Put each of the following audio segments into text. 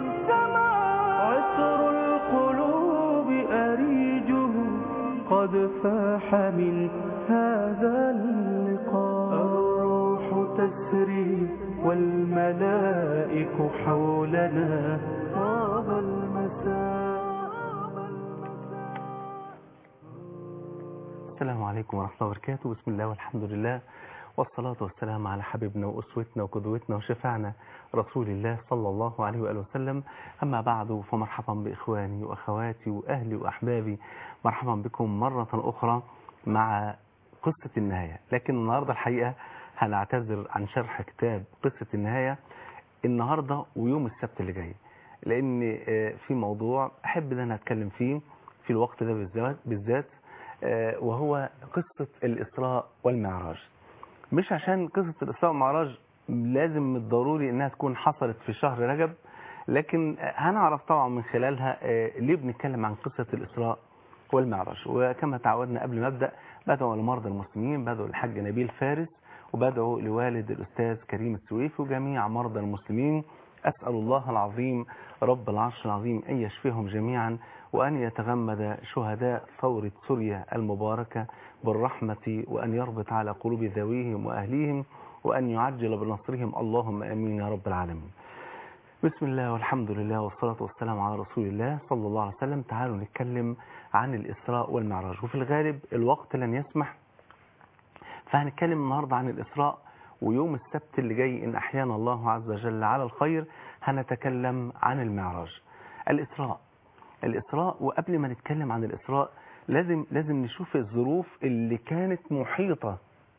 السماء عطر القلوب أريجه قد فاح من هذا اللقاء الروح تسري والملائك حولنا طاب المساء السلام عليكم ورحمة الله وبركاته بسم الله والحمد لله والصلاة والسلام على حبيبنا وأسوتنا وقدوتنا وشفعنا رسول الله صلى الله عليه وآله وسلم أما بعد فمرحبا بإخواني وأخواتي وأهلي وأحبابي مرحبا بكم مرة أخرى مع قصة النهاية لكن النهاردة الحقيقة هنعتذر عن شرح كتاب قصة النهاية النهاردة ويوم السبت اللي جاي لأن في موضوع أحب أن أنا أتكلم فيه في الوقت ده بالذات- بالذات وهو قصة الإسراء والمعراج مش عشان قصة الإسراء والمعراج لازم من الضروري انها تكون حصلت في شهر رجب لكن هنعرف طبعا من خلالها آه، ليه بنتكلم عن قصة الإسراء والمعراج وكما تعودنا قبل ما ابدا بدعو لمرضى المسلمين بدعو للحاج نبيل فارس وبدعو لوالد الأستاذ كريم السويفي وجميع مرضى المسلمين أسأل الله العظيم رب العرش العظيم أن يشفيهم جميعا وأن يتغمد شهداء ثورة سوريا المباركة بالرحمة وأن يربط على قلوب ذويهم وأهليهم وأن يعجل بنصرهم اللهم أمين يا رب العالمين بسم الله والحمد لله والصلاة والسلام على رسول الله صلى الله عليه وسلم تعالوا نتكلم عن الإسراء والمعراج وفي الغالب الوقت لن يسمح فهنتكلم النهاردة عن الإسراء ويوم السبت اللي جاي إن أحيانا الله عز وجل على الخير هنتكلم عن المعراج الإسراء الإسراء وقبل ما نتكلم عن الإسراء لازم لازم نشوف الظروف اللي كانت محيطة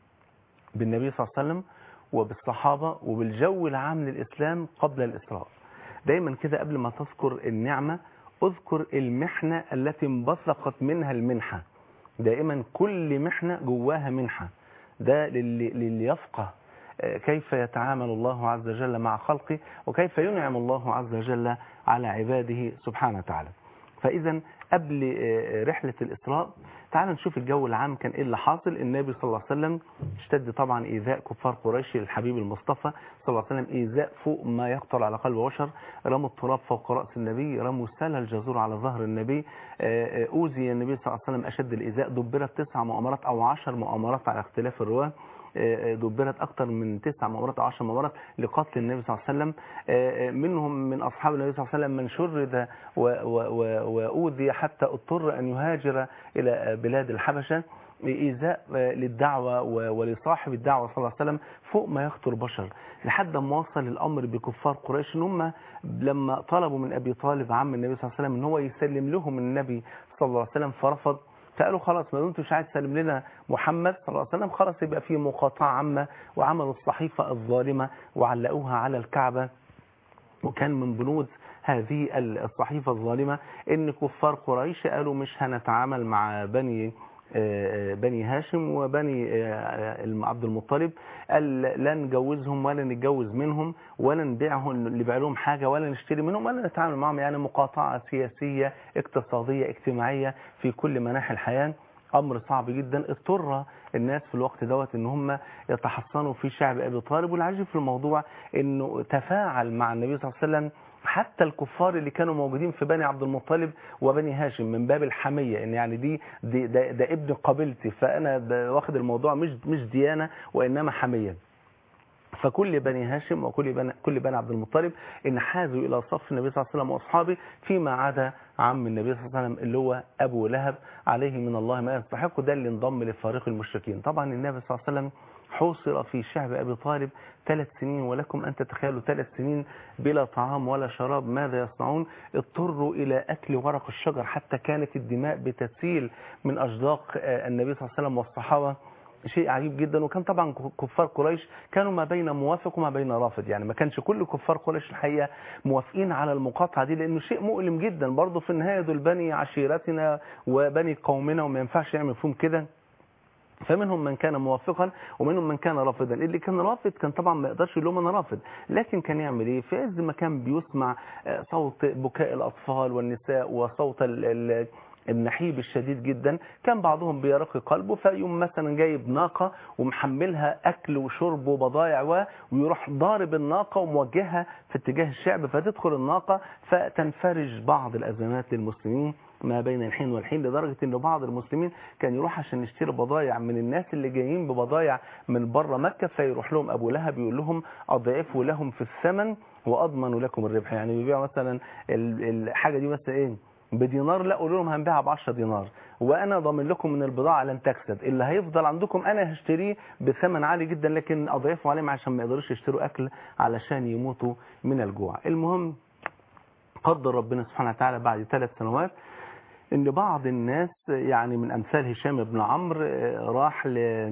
بالنبي صلى الله عليه وسلم وبالصحابة وبالجو العام للإسلام قبل الإسراء دايما كده قبل ما تذكر النعمة اذكر المحنة التي انبثقت منها المنحة دائما كل محنة جواها منحة ده للي, للي يفقه آه، كيف يتعامل الله عز وجل مع خلقه وكيف ينعم الله عز وجل على عباده سبحانه وتعالى فإذا قبل آه، رحلة الإسراء تعال نشوف الجو العام كان ايه اللي حاصل النبي صلى الله عليه وسلم اشتد طبعا ايذاء كفار قريش للحبيب المصطفى صلى الله عليه وسلم ايذاء فوق ما يخطر على قلب بشر رموا التراب فوق راس النبي رموا سال الجزور على ظهر النبي آه، آه، اوذي النبي صلى الله عليه وسلم اشد الايذاء دبرت تسع مؤامرات او عشر مؤامرات على اختلاف الرواه آه، آه، دبرت اكثر من تسع مؤامرات او 10 مؤامرات لقتل النبي صلى الله عليه وسلم آه، آه، منهم من اصحاب النبي صلى الله عليه وسلم من شرد و- و- و- واوذي حتى اضطر ان يهاجر الى آه، بلاد الحبشه إيذاء آه، للدعوة و- ولصاحب الدعوة صلى الله عليه وسلم فوق ما يخطر بشر لحد ما وصل الأمر بكفار قريش إن هم لما طلبوا من أبي طالب عم النبي صلى الله عليه وسلم إن هو يسلم لهم النبي صلى الله عليه وسلم فرفض فقالوا خلاص ما دمتوا مش عايز تسلم لنا محمد صلى الله عليه وسلم خلاص يبقى في مقاطعة عامة وعملوا الصحيفة الظالمة وعلقوها على الكعبة وكان من بنود هذه الصحيفة الظالمة ان كفار قريش قالوا مش هنتعامل مع بني آه، بني هاشم وبني آه، عبد المطلب قال لا نجوزهم ولا نتجوز منهم ولا نبيعهم نبيع لهم حاجة ولا نشتري منهم ولا نتعامل معهم يعني مقاطعة سياسية اقتصادية اجتماعية في كل مناحي الحياة امر صعب جدا اضطر الناس في الوقت دوت ان هم يتحصنوا في شعب ابي طالب والعجيب في الموضوع انه تفاعل مع النبي صلى الله عليه وسلم حتى الكفار اللي كانوا موجودين في بني عبد المطلب وبني هاشم من باب الحمية ان يعني دي, دي ده, ده ابن قبيلتي فانا ب- واخد الموضوع مش مش ديانة وانما حمية فكل بني هاشم وكل بني, كل بني عبد المطلب انحازوا الى صف النبي صلى الله عليه وسلم واصحابه فيما عدا عم النبي صلى الله عليه وسلم اللي هو ابو لهب عليه من الله ما يستحق ده اللي انضم لفريق المشركين طبعا النبي صلى الله عليه وسلم حوصر في شعب ابي طالب ثلاث سنين ولكم ان تتخيلوا ثلاث سنين بلا طعام ولا شراب ماذا يصنعون اضطروا الى اكل ورق الشجر حتى كانت الدماء بتسيل من اشداق آه، النبي صلى الله عليه وسلم والصحابه شيء عجيب جدا وكان طبعا كفار قريش كانوا ما بين موافق وما بين رافض يعني ما كانش كل كفار قريش الحقيقه موافقين على المقاطعه دي لانه شيء مؤلم جدا برضه في النهايه دول بني عشيرتنا وبني قومنا وما ينفعش يعمل فيهم كده فمنهم من كان موافقا ومنهم من كان رافضا اللي كان رافض كان طبعا ما يقدرش يقول لهم انا رافض لكن كان يعمل ايه في عز ما كان بيسمع آه، صوت بكاء الاطفال والنساء وصوت ال ال النحيب الشديد جدا كان بعضهم بيرقي قلبه فيقوم مثلا جايب ناقة ومحملها أكل وشرب وبضائع و- ويروح ضارب الناقة وموجهها في اتجاه الشعب فتدخل الناقة فتنفرج بعض الأزمات للمسلمين ما بين الحين والحين لدرجة ان بعض المسلمين كان يروح عشان يشتري بضايع من الناس اللي جايين ببضايع من بره مكة فيروح لهم ابو لهب يقول لهم اضعفوا لهم في الثمن واضمن لكم الربح يعني بيبيعوا مثلا ال- الحاجة دي مثلا ايه بدينار لا قولوا لهم هنبيعها ب 10 دينار وانا ضامن لكم من البضاعه لن تكسد اللي هيفضل عندكم انا هشتريه بثمن عالي جدا لكن اضعفه عليهم عشان ما يقدروش يشتروا اكل علشان يموتوا من الجوع المهم قدر ربنا سبحانه وتعالى بعد ثلاث سنوات ان بعض الناس يعني من امثال هشام بن عمرو آه، راح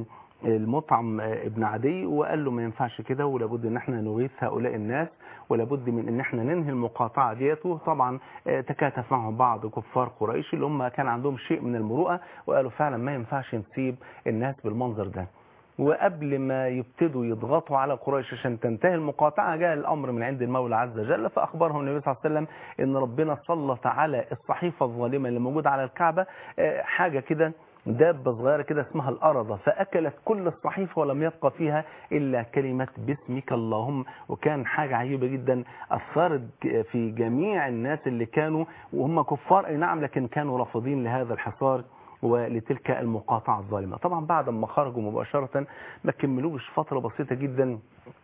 للمطعم آه، ابن عدي وقال له ما ينفعش كده ولابد ان احنا نغيث هؤلاء الناس ولابد من ان احنا ننهي المقاطعه ديت وطبعا آه، تكاتف معهم بعض كفار قريش اللي هم كان عندهم شيء من المروءه وقالوا فعلا ما ينفعش نسيب الناس بالمنظر ده وقبل ما يبتدوا يضغطوا على قريش عشان تنتهي المقاطعة جاء الأمر من عند المولى عز وجل فأخبرهم النبي صلى الله عليه وسلم إن ربنا سلط على الصحيفة الظالمة اللي موجودة على الكعبة آه، حاجة كده دابة صغيرة كده اسمها الأرضة فأكلت كل الصحيفة ولم يبقى فيها إلا كلمة باسمك اللهم وكان حاجة عجيبة جدا أثرت في جميع الناس اللي كانوا وهم كفار أي نعم لكن كانوا رافضين لهذا الحصار ولتلك المقاطعة الظالمة طبعا بعد ما خرجوا مباشرة ما كملوش فترة بسيطة جدا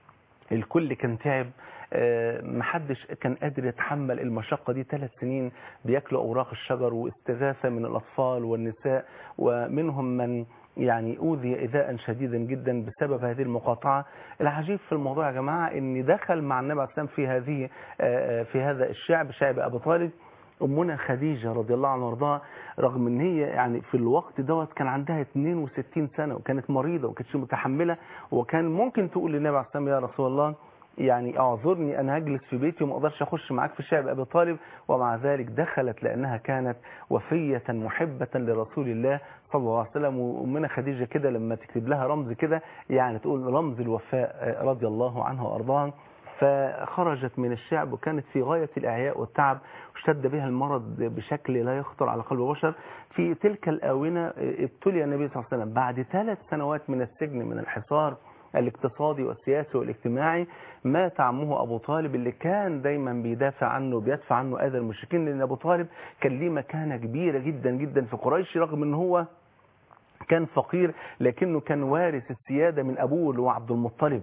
الكل كان تعب آه، محدش كان قادر يتحمل المشقة دي ثلاث سنين بياكلوا أوراق الشجر واستغاثة من الأطفال والنساء ومنهم من يعني أوذي إيذاء شديدا جدا بسبب هذه المقاطعة العجيب في الموضوع يا جماعة أن دخل مع النبي عليه الصلاة والسلام في هذه آه، في هذا الشعب شعب أبي طالب أمنا خديجة رضي الله عنها وارضاها رغم ان هي يعني في الوقت دوت كان عندها 62 سنة وكانت مريضة وكانتش متحملة وكان ممكن تقول للنبي عليه الصلاة والسلام يا رسول الله يعني اعذرني انا هجلس في بيتي وما اقدرش اخش معاك في شعب ابي طالب ومع ذلك دخلت لانها كانت وفية محبة لرسول الله صلى الله عليه وسلم وامنا خديجة كده لما تكتب لها رمز كده يعني تقول رمز الوفاء رضي الله عنها وارضاها فخرجت من الشعب وكانت في غاية الإعياء والتعب واشتد بها المرض بشكل لا يخطر على قلب بشر في تلك الآونة ابتلي النبي صلى الله عليه وسلم بعد ثلاث سنوات من السجن من الحصار الاقتصادي والسياسي والاجتماعي مات عمه أبو طالب اللي كان دايما بيدافع عنه بيدفع عنه أذى المشركين لأن أبو طالب كان ليه مكانة كبيرة جدا جدا في قريش رغم أن هو كان فقير لكنه كان وارث السيادة من أبوه اللي هو عبد المطلب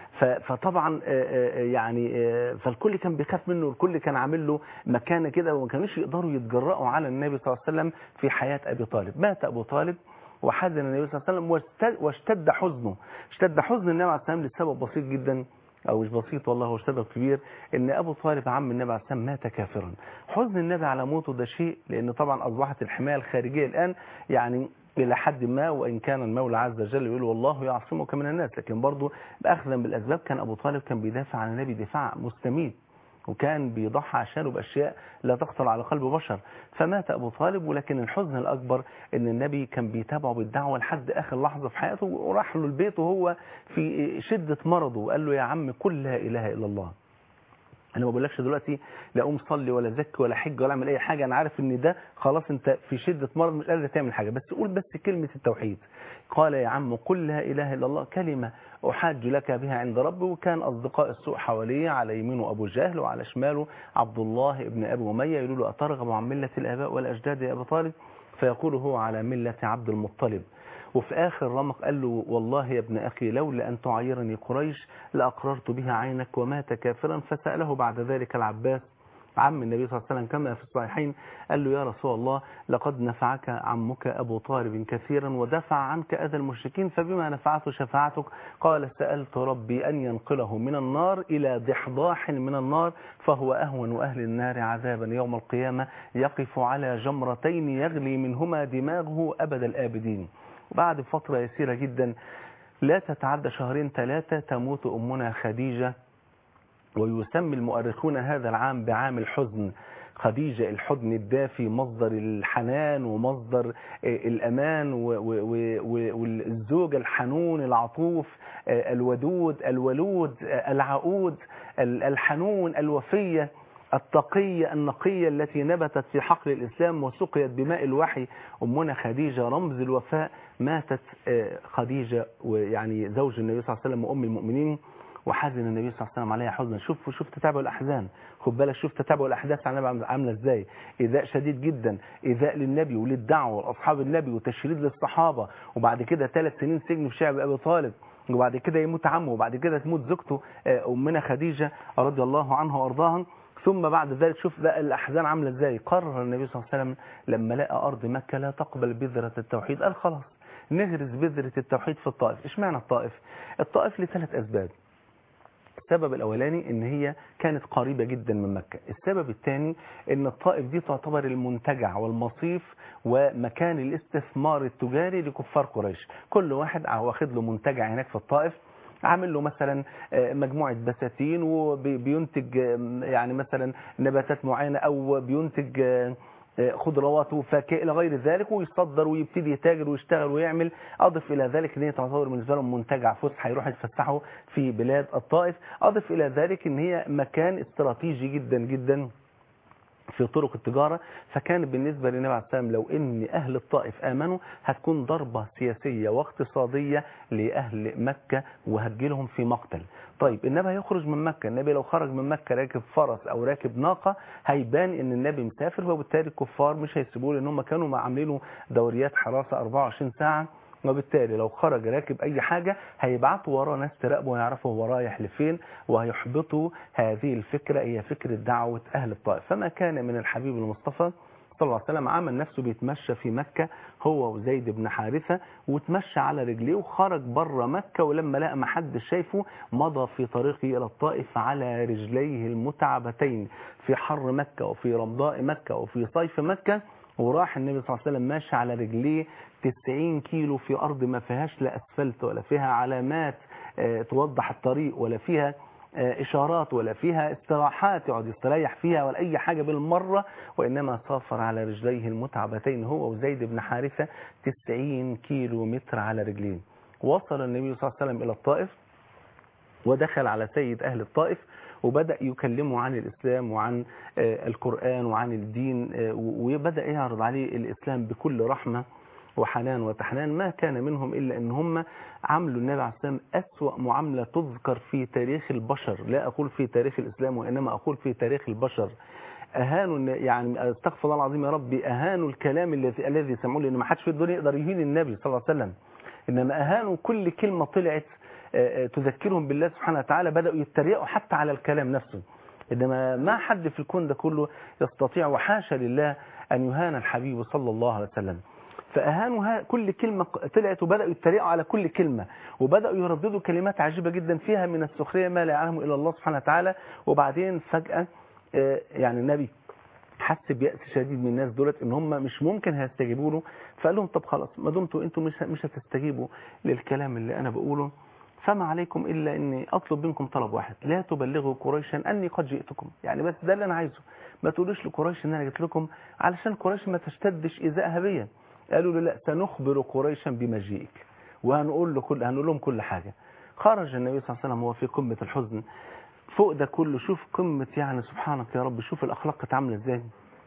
فطبعا يعني فالكل كان بيخاف منه والكل كان عامل له مكانه كده وما كانوش يقدروا يتجرأوا على النبي صلى الله عليه وسلم في حياة أبي طالب مات أبو طالب وحزن النبي صلى الله عليه وسلم واشتد حزنه اشتد حزن النبي عليه السلام لسبب بسيط جدا او مش بسيط والله هو سبب كبير ان ابو طالب عم النبي عليه السلام مات كافرا حزن النبي على موته ده شيء لان طبعا اصبحت الحمايه الخارجيه الان يعني الى حد ما وان كان المولى عز وجل يقول والله يعصمك من الناس لكن برضه اخذا بالاسباب كان ابو طالب كان بيدافع عن النبي دفاع مستميت وكان بيضحى عشانه باشياء لا تخطر على قلب بشر فمات ابو طالب ولكن الحزن الاكبر ان النبي كان بيتابعه بالدعوه لحد اخر لحظه في حياته وراح له البيت وهو في شده مرضه وقال له يا عم قل لا اله الا الله انا ما بقولكش دلوقتي لا قوم صلي ولا زكي ولا حج ولا اعمل اي حاجه انا عارف ان ده خلاص انت في شده مرض مش قادر تعمل حاجه بس قول بس كلمه التوحيد قال يا عم قل لا اله الا الله كلمه احاج لك بها عند ربي وكان اصدقاء السوء حواليه على يمينه ابو جهل وعلى شماله عبد الله ابن ابي اميه يقولوا له اترغب عن مله الاباء والاجداد يا ابي طالب فيقول هو على مله عبد المطلب وفي آخر رمق قال له والله يا ابن أخي لولا أن تعيرني قريش لأقررت بها عينك ومات كافرا فسأله بعد ذلك العباس عم النبي صلى الله عليه وسلم كما في الصحيحين قال له يا رسول الله لقد نفعك عمك أبو طالب كثيرا ودفع عنك أذى المشركين فبما نفعته شفاعتك قال سألت ربي أن ينقله من النار إلى ضحضاح من النار فهو أهون أهل النار عذابا يوم القيامة يقف على جمرتين يغلي منهما دماغه أبد الآبدين وبعد فترة يسيرة جدا لا تتعدى شهرين ثلاثة تموت أمنا خديجة ويسمي المؤرخون هذا العام بعام الحزن خديجة الحضن الدافي مصدر الحنان ومصدر الأمان والزوج الحنون العطوف الودود الولود العقود الحنون الوفية التقية النقية التي نبتت في حقل الإسلام وسقيت بماء الوحي أمنا خديجة رمز الوفاء ماتت آه، خديجة ويعني زوج النبي صلى الله عليه وسلم وأم المؤمنين وحزن النبي صلى الله عليه وسلم عليها حزنا شوف شوف تتابع الأحزان خد بالك شوف تتابع الأحداث على النبي عاملة إزاي إيذاء شديد جدا إيذاء للنبي وللدعوة ولأصحاب النبي وتشريد للصحابة وبعد كده ثلاث سنين سجن في شعب أبي طالب وبعد كده يموت عمه وبعد كده تموت زوجته آه، أمنا خديجة رضي الله عنها وأرضاها ثم بعد ذلك شوف بقى الأحزان عاملة إزاي قرر النبي صلى الله عليه وسلم لما لقى أرض مكة لا تقبل بذرة التوحيد قال خلاص نغرس بذرة التوحيد في الطائف اشمعنى الطائف الطائف لثلاث أسباب السبب الأولاني ان هي كانت قريبة جدا من مكة السبب الثاني ان الطائف دي تعتبر المنتجع والمصيف ومكان الاستثمار التجاري لكفار قريش كل واحد واخد له منتجع هناك في الطائف عامل له مثلا آه، مجموعة بساتين وبينتج آه، يعني مثلا نباتات معينة او بينتج آه، خضروات وفاكهه الى غير ذلك ويصدر ويبتدي يتاجر ويشتغل ويعمل اضف الى ذلك ان هي تعتبر بالنسبه لهم منتجع فسحه يروحوا يتفسحوا في بلاد الطائف اضف الى ذلك ان هي مكان استراتيجي جدا جدا في طرق التجارة فكان بالنسبة للنبي عليه السلام لو ان اهل الطائف امنوا هتكون ضربة سياسية واقتصادية لاهل مكة وهتجيلهم في مقتل طيب النبي هيخرج من مكة النبي لو خرج من مكة راكب فرس او راكب ناقة هيبان ان النبي مسافر وبالتالي الكفار مش هيسيبوه لان هم كانوا عاملين دوريات حراسة 24 ساعة وبالتالي لو خرج راكب اي حاجة هيبعتوا وراه ناس تراقبه ويعرفوا هو رايح لفين وهيحبطوا هذه الفكرة هي فكرة دعوة اهل الطائف فما كان من الحبيب المصطفى صلى الله عليه وسلم عمل نفسه بيتمشى في مكة هو وزيد بن حارثة وتمشى على رجليه وخرج بره مكة ولما لقى ما حد شايفه مضى في طريقه إلى الطائف على رجليه المتعبتين في حر مكة وفي رمضاء مكة وفي صيف مكة وراح النبي صلى الله عليه وسلم ماشي على رجليه 90 كيلو في أرض ما فيهاش لا أسفلت ولا فيها علامات آه، توضح الطريق ولا فيها آه، إشارات ولا فيها استراحات يقعد يستريح فيها ولا أي حاجة بالمرة وإنما سافر على رجليه المتعبتين هو وزيد بن حارثة 90 كيلو متر على رجلين وصل النبي صلى الله عليه وسلم إلى الطائف ودخل على سيد أهل الطائف وبدأ يكلمه عن الإسلام وعن آه، القرآن وعن الدين آه، وبدأ يعرض عليه الإسلام بكل رحمة وحنان وتحنان ما كان منهم إلا أن هم عملوا النبي عليه السلام أسوأ معاملة تذكر في تاريخ البشر لا أقول في تاريخ الإسلام وإنما أقول في تاريخ البشر أهانوا الن- يعني استغفر الله العظيم يا ربي أهانوا الكلام الذي الذي سمعوه لأن ما حدش في الدنيا يقدر يهين النبي صلى الله عليه وسلم إنما أهانوا كل كلمة طلعت آه، آه، تذكرهم بالله سبحانه وتعالى بدأوا يتريقوا حتى على الكلام نفسه إنما ما حد في الكون ده كله يستطيع وحاشا لله أن يهان الحبيب صلى الله عليه وسلم فأهانوا ها- كل كلمة طلعت وبدأوا يتريقوا على كل كلمة وبدأوا يرددوا كلمات عجيبة جدا فيها من السخرية ما لا يعلمه إلا الله سبحانه وتعالى وبعدين فجأة آه، يعني النبي حس بيأس شديد من الناس دولت ان هم مش ممكن هيستجيبوا له فقال لهم طب خلاص ما دمتوا انتم مش مش هتستجيبوا للكلام اللي انا بقوله فما عليكم الا اني اطلب منكم طلب واحد لا تبلغوا قريشا اني قد جئتكم يعني بس ده اللي انا عايزه ما تقولوش لقريش ان انا جيت لكم علشان قريش ما تشتدش ايذائها بيا قالوا له لا سنخبر قريشا بمجيئك وهنقول له كل هنقول لهم كل حاجه خرج النبي صلى الله عليه وسلم وهو في قمه الحزن فوق ده كله شوف قمة يعني سبحانك يا رب شوف الأخلاق كانت عاملة ازاي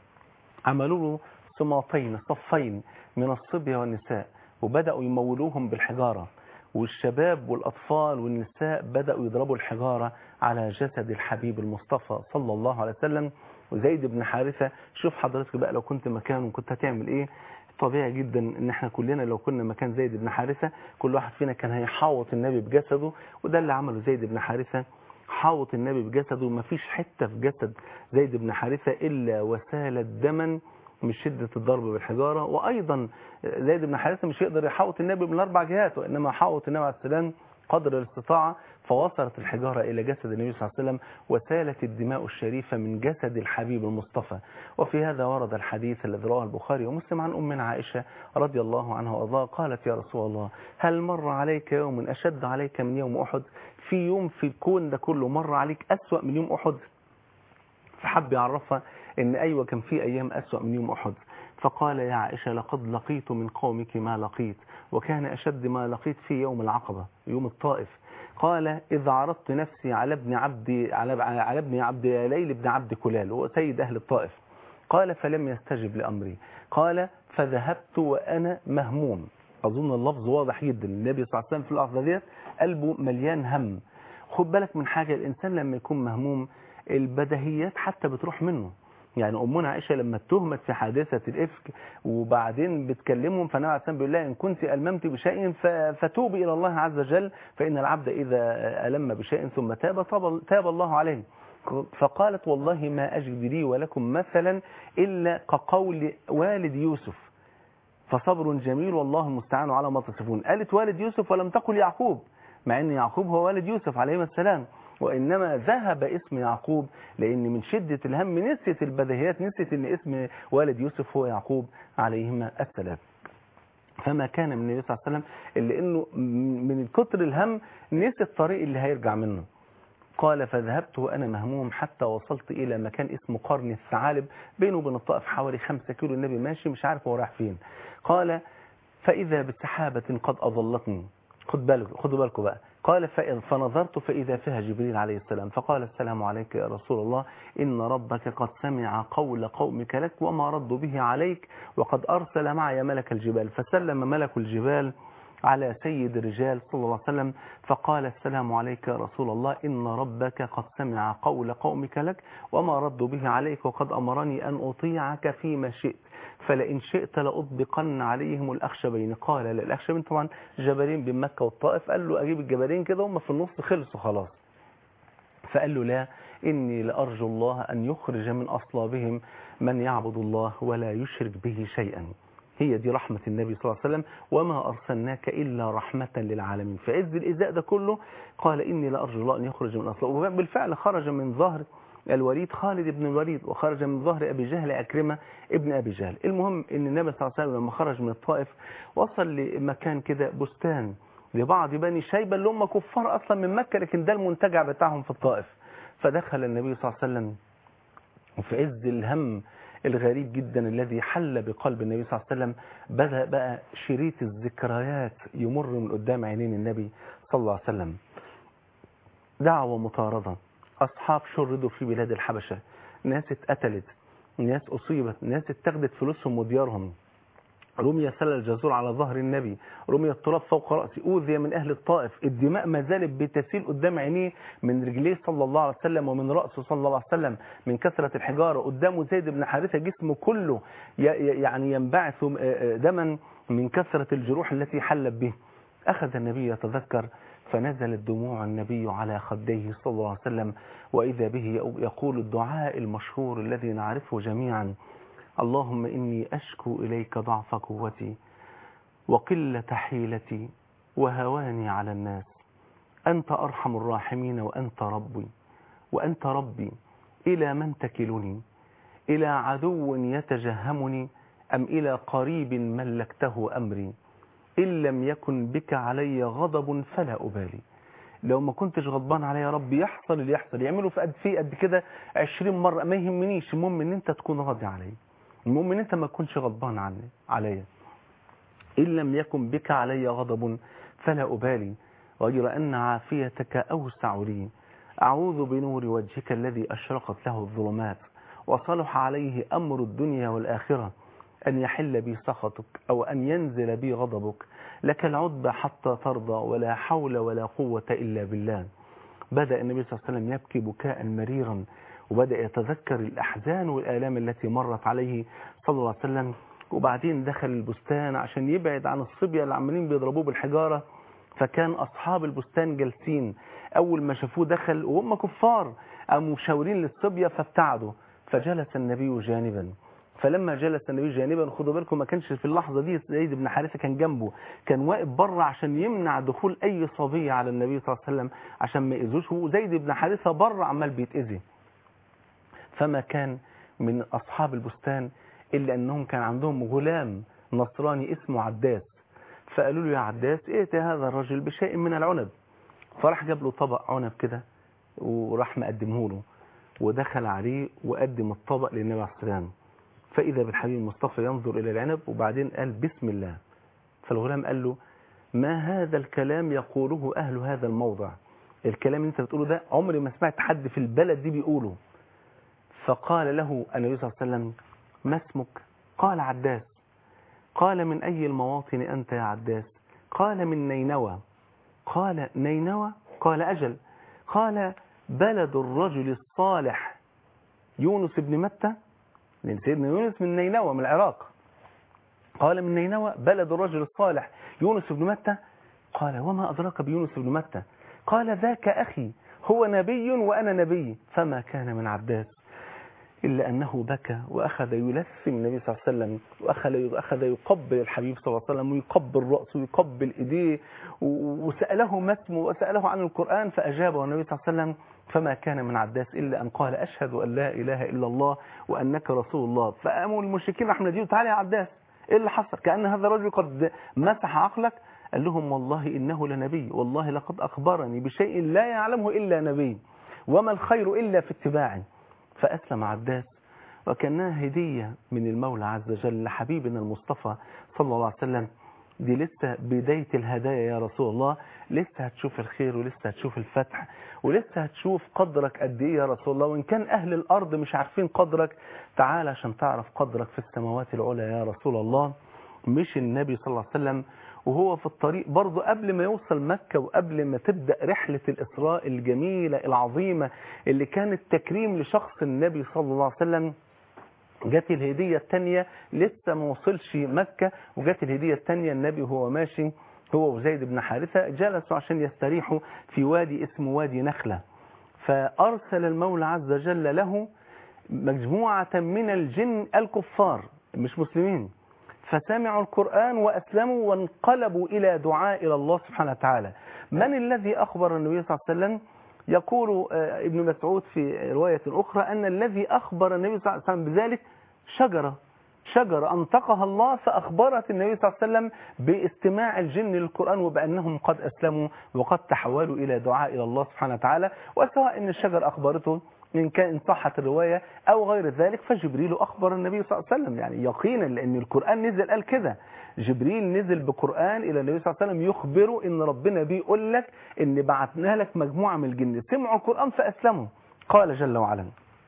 عملوا له صماطين صفين من الصبية والنساء وبدأوا يمولوهم بالحجارة والشباب والأطفال والنساء بدأوا يضربوا الحجارة على جسد الحبيب المصطفى صلى الله عليه وسلم وزيد بن حارثة شوف حضرتك بقى لو كنت مكانه كنت هتعمل ايه طبيعي جدا ان احنا كلنا لو كنا مكان زيد بن حارثة كل واحد فينا كان هيحاوط النبي بجسده وده اللي عمله زيد بن حارثة حاوط النبي بجسده وما فيش حتة في جسد زيد بن حارثة إلا وسالت دما من شدة الضرب بالحجارة وأيضا زيد بن حارثة مش يقدر يحاوط النبي من الأربع جهات وإنما حاوط النبي عليه السلام قدر الاستطاعة فوصلت الحجارة إلى جسد النبي صلى الله عليه وسلم وسالت الدماء الشريفة من جسد الحبيب المصطفى وفي هذا ورد الحديث الذي رواه البخاري ومسلم عن أمنا عائشة رضي الله عنها وأرضاها قالت يا رسول الله هل مر عليك يوم أشد عليك من يوم أحد في يوم في الكون ده كله مر عليك أسوأ من يوم أحد فحب يعرفها ان ايوه كان في ايام اسوأ من يوم احد فقال يا عائشة لقد لقيت من قومك ما لقيت وكان اشد ما لقيت في يوم العقبة يوم الطائف قال إذا عرضت نفسي على ابن عبد على على ابن عبد ليل بن عبد كلال هو سيد أهل الطائف قال فلم يستجب لأمري قال فذهبت وأنا مهموم أظن اللفظ واضح جدا النبي صلى الله عليه وسلم في اللحظة ديت قلبه مليان هم خد بالك من حاجة الإنسان لما يكون مهموم البدهيات حتى بتروح منه يعني أمنا عائشة لما اتهمت في حادثة الإفك وبعدين بتكلمهم فالنبي عليه الصلاة بيقول لها إن كنت ألممت بشيء ف- فتوبي إلى الله عز وجل فإن العبد إذا ألم بشيء ثم تاب تاب, تاب الله عليه فقالت والله ما أجد لي ولكم مثلا إلا كقول والد يوسف فصبر جميل والله المستعان على ما تصفون قالت والد يوسف ولم تقل يعقوب مع ان يعقوب هو والد يوسف عليه السلام وإنما ذهب اسم يعقوب لأن من شدة الهم نسيت البديهيات نسيت أن اسم والد يوسف هو يعقوب عليهما السلام فما كان من النبي صلى الله عليه وسلم إلا أنه من كتر الهم نسي الطريق اللي هيرجع منه قال فذهبت وأنا مهموم حتى وصلت إلى مكان اسمه قرن الثعالب بينه وبين الطائف حوالي خمسة كيلو النبي ماشي مش عارف هو رايح فين قال فإذا بسحابة قد أضلتني خد بالك خدوا بالكم بقى قال فإن فنظرت فإذا فيها جبريل عليه السلام فقال السلام عليك يا رسول الله إن ربك قد سمع قول قومك لك وما ردوا به عليك وقد أرسل معي ملك الجبال فسلم ملك الجبال على سيد الرجال صلى الله عليه وسلم فقال السلام عليك يا رسول الله إن ربك قد سمع قول قومك لك وما ردوا به عليك وقد أمرني أن أطيعك فيما شئت فلئن شئت لأطبقن عليهم الأخشبين قال لا الأخشبين طبعا جبلين بين مكة والطائف قال له أجيب الجبلين كده هم في النص خلصوا خلاص فقال له لا إني لأرجو الله أن يخرج من أصلابهم من يعبد الله ولا يشرك به شيئا هي دي رحمة النبي صلى الله عليه وسلم وما أرسلناك إلا رحمة للعالمين فعز الإزاء ده كله قال إني لأرجو الله أن يخرج من أصلابهم وبالفعل خرج من ظهر الوليد خالد بن الوليد وخرج من ظهر أبي جهل أكرمة ابن أبي جهل المهم أن النبي صلى الله عليه وسلم لما خرج من الطائف وصل لمكان كده بستان لبعض بني شيبة اللي هم كفار أصلا من مكة لكن ده المنتجع بتاعهم في الطائف فدخل النبي صلى الله عليه وسلم وفي عز الهم الغريب جدا الذي حل بقلب النبي صلى الله عليه وسلم بدأ بقى شريط الذكريات يمر من قدام عينين النبي صلى الله عليه وسلم دعوة مطاردة أصحاب شردوا في بلاد الحبشة ناس اتقتلت ناس أصيبت ناس اتخذت فلوسهم وديارهم رمي سل الجزور على ظهر النبي رمي التراب فوق رأسه أوذي من أهل الطائف الدماء ما زالت بتسيل قدام عينيه من رجليه صلى الله عليه وسلم ومن رأسه صلى الله عليه وسلم من كثرة الحجارة قدامه زيد بن حارثة جسمه كله يعني ينبعث دما من كثرة الجروح التي حلت به أخذ النبي يتذكر فنزلت دموع النبي على خديه صلى الله عليه وسلم وإذا به يقول الدعاء المشهور الذي نعرفه جميعا اللهم إني أشكو إليك ضعف قوتي وقلة حيلتي وهواني على الناس أنت أرحم الراحمين وأنت ربي وأنت ربي إلى من تكلني إلى عدو يتجهمني أم إلى قريب ملكته أمري إن لم يكن بك علي غضب فلا أبالي لو ما كنتش غضبان عليا يا رب يحصل اللي يحصل يعملوا في قد في قد كده 20 مرة ما يهمنيش المهم ان انت تكون راضي عليا المهم ان انت ما تكونش غضبان عني عليا إن لم يكن بك علي غضب فلا أبالي غير أن عافيتك أوسع لي أعوذ بنور وجهك الذي أشرقت له الظلمات وصلح عليه أمر الدنيا والآخرة أن يحل بي سخطك أو أن ينزل بي غضبك لك العتبى حتى ترضى ولا حول ولا قوة إلا بالله بدأ النبي صلى الله عليه وسلم يبكي بكاء مريرا وبدأ يتذكر الأحزان والآلام التي مرت عليه صلى الله عليه وسلم وبعدين دخل البستان عشان يبعد عن الصبية اللي عمالين بيضربوه بالحجارة فكان أصحاب البستان جالسين أول ما شافوه دخل وهم كفار قاموا مشاورين للصبية فابتعدوا فجلس النبي جانبا فلما جلس النبي جانبا خدوا بالكم ما كانش في اللحظة دي زيد بن حارثة كان جنبه كان واقف بره عشان يمنع دخول أي صبية على النبي صلى الله عليه وسلم عشان ما يأذوش وزيد بن حارثة بره عمال بيتأذي فما كان من أصحاب البستان إلا أنهم كان عندهم غلام نصراني اسمه عداس فقالوا له يا عداس ائت هذا الرجل بشيء من العنب فراح جاب له طبق عنب كده وراح مقدمه له ودخل عليه وقدم الطبق للنبي عليه السلام فإذا بالحبيب المصطفى ينظر إلى العنب وبعدين قال بسم الله فالغلام قال له ما هذا الكلام يقوله أهل هذا الموضع الكلام اللي انت بتقوله ده عمري ما سمعت حد في البلد دي بيقوله فقال له النبي صلى الله عليه وسلم ما اسمك قال عداس قال من أي المواطن أنت يا عداس قال من نينوى قال نينوى قال أجل قال بلد الرجل الصالح يونس بن متى لأن سيدنا يونس من نينوى من العراق قال من نينوى بلد الرجل الصالح يونس بن متى قال وما أدراك بيونس بن متى قال ذاك أخي هو نبي وأنا نبي فما كان من عباس إلا أنه بكى وأخذ يلثم النبي صلى الله عليه وسلم وأخذ أخذ يقبل الحبيب صلى الله عليه وسلم ويقبل رأسه ويقبل إيديه وسأله ما اسمه وسأله عن القرآن فأجابه النبي صلى الله عليه وسلم فما كان من عباس إلا أن قال أشهد أن لا إله إلا الله وأنك رسول الله فقاموا المشركين راح مناديله تعالى يا عباس إيه اللي حصل كأن هذا الرجل قد مسح عقلك قال لهم والله إنه لنبي والله لقد أخبرني بشيء لا يعلمه إلا نبي وما الخير إلا في اتباعي فأسلم عباس وكانها هدية من المولى عز وجل لحبيبنا المصطفى صلى الله عليه وسلم دي لسه بداية الهدايا يا رسول الله لسه هتشوف الخير ولسه هتشوف الفتح ولسه هتشوف قدرك قد ايه يا رسول الله وان كان اهل الارض مش عارفين قدرك تعال عشان تعرف قدرك في السماوات العلى يا رسول الله مش النبي صلى الله عليه وسلم وهو في الطريق برضه قبل ما يوصل مكة وقبل ما تبدأ رحلة الإسراء الجميلة العظيمة اللي كانت تكريم لشخص النبي صلى الله عليه وسلم جت الهدية الثانية لسه ما وصلش مكة وجت الهدية الثانية النبي وهو ماشي هو وزيد بن حارثة جلسوا عشان يستريحوا في وادي اسمه وادي نخلة فأرسل المولى عز وجل له مجموعة من الجن الكفار مش مسلمين فسمعوا القرآن وأسلموا وانقلبوا إلى دعاء إلى الله سبحانه وتعالى من الذي أخبر النبي صلى الله عليه وسلم يقول ابن مسعود في رواية أخرى أن الذي أخبر النبي صلى الله عليه وسلم بذلك شجرة شجرة أنطقها الله فأخبرت النبي صلى الله عليه وسلم باستماع الجن للقرآن وبأنهم قد أسلموا وقد تحولوا إلى دعاء إلى الله سبحانه وتعالى وسواء أن الشجر أخبرته إن كان إن صحت الرواية أو غير ذلك فجبريل أخبر النبي صلى الله عليه وسلم يعني يقينا لأن القرآن نزل قال كده جبريل نزل بقرآن إلى النبي صلى الله عليه وسلم يخبره إن ربنا بيقول لك إن بعثنا لك مجموعة من الجن سمعوا القرآن فأسلموا قال جل وعلا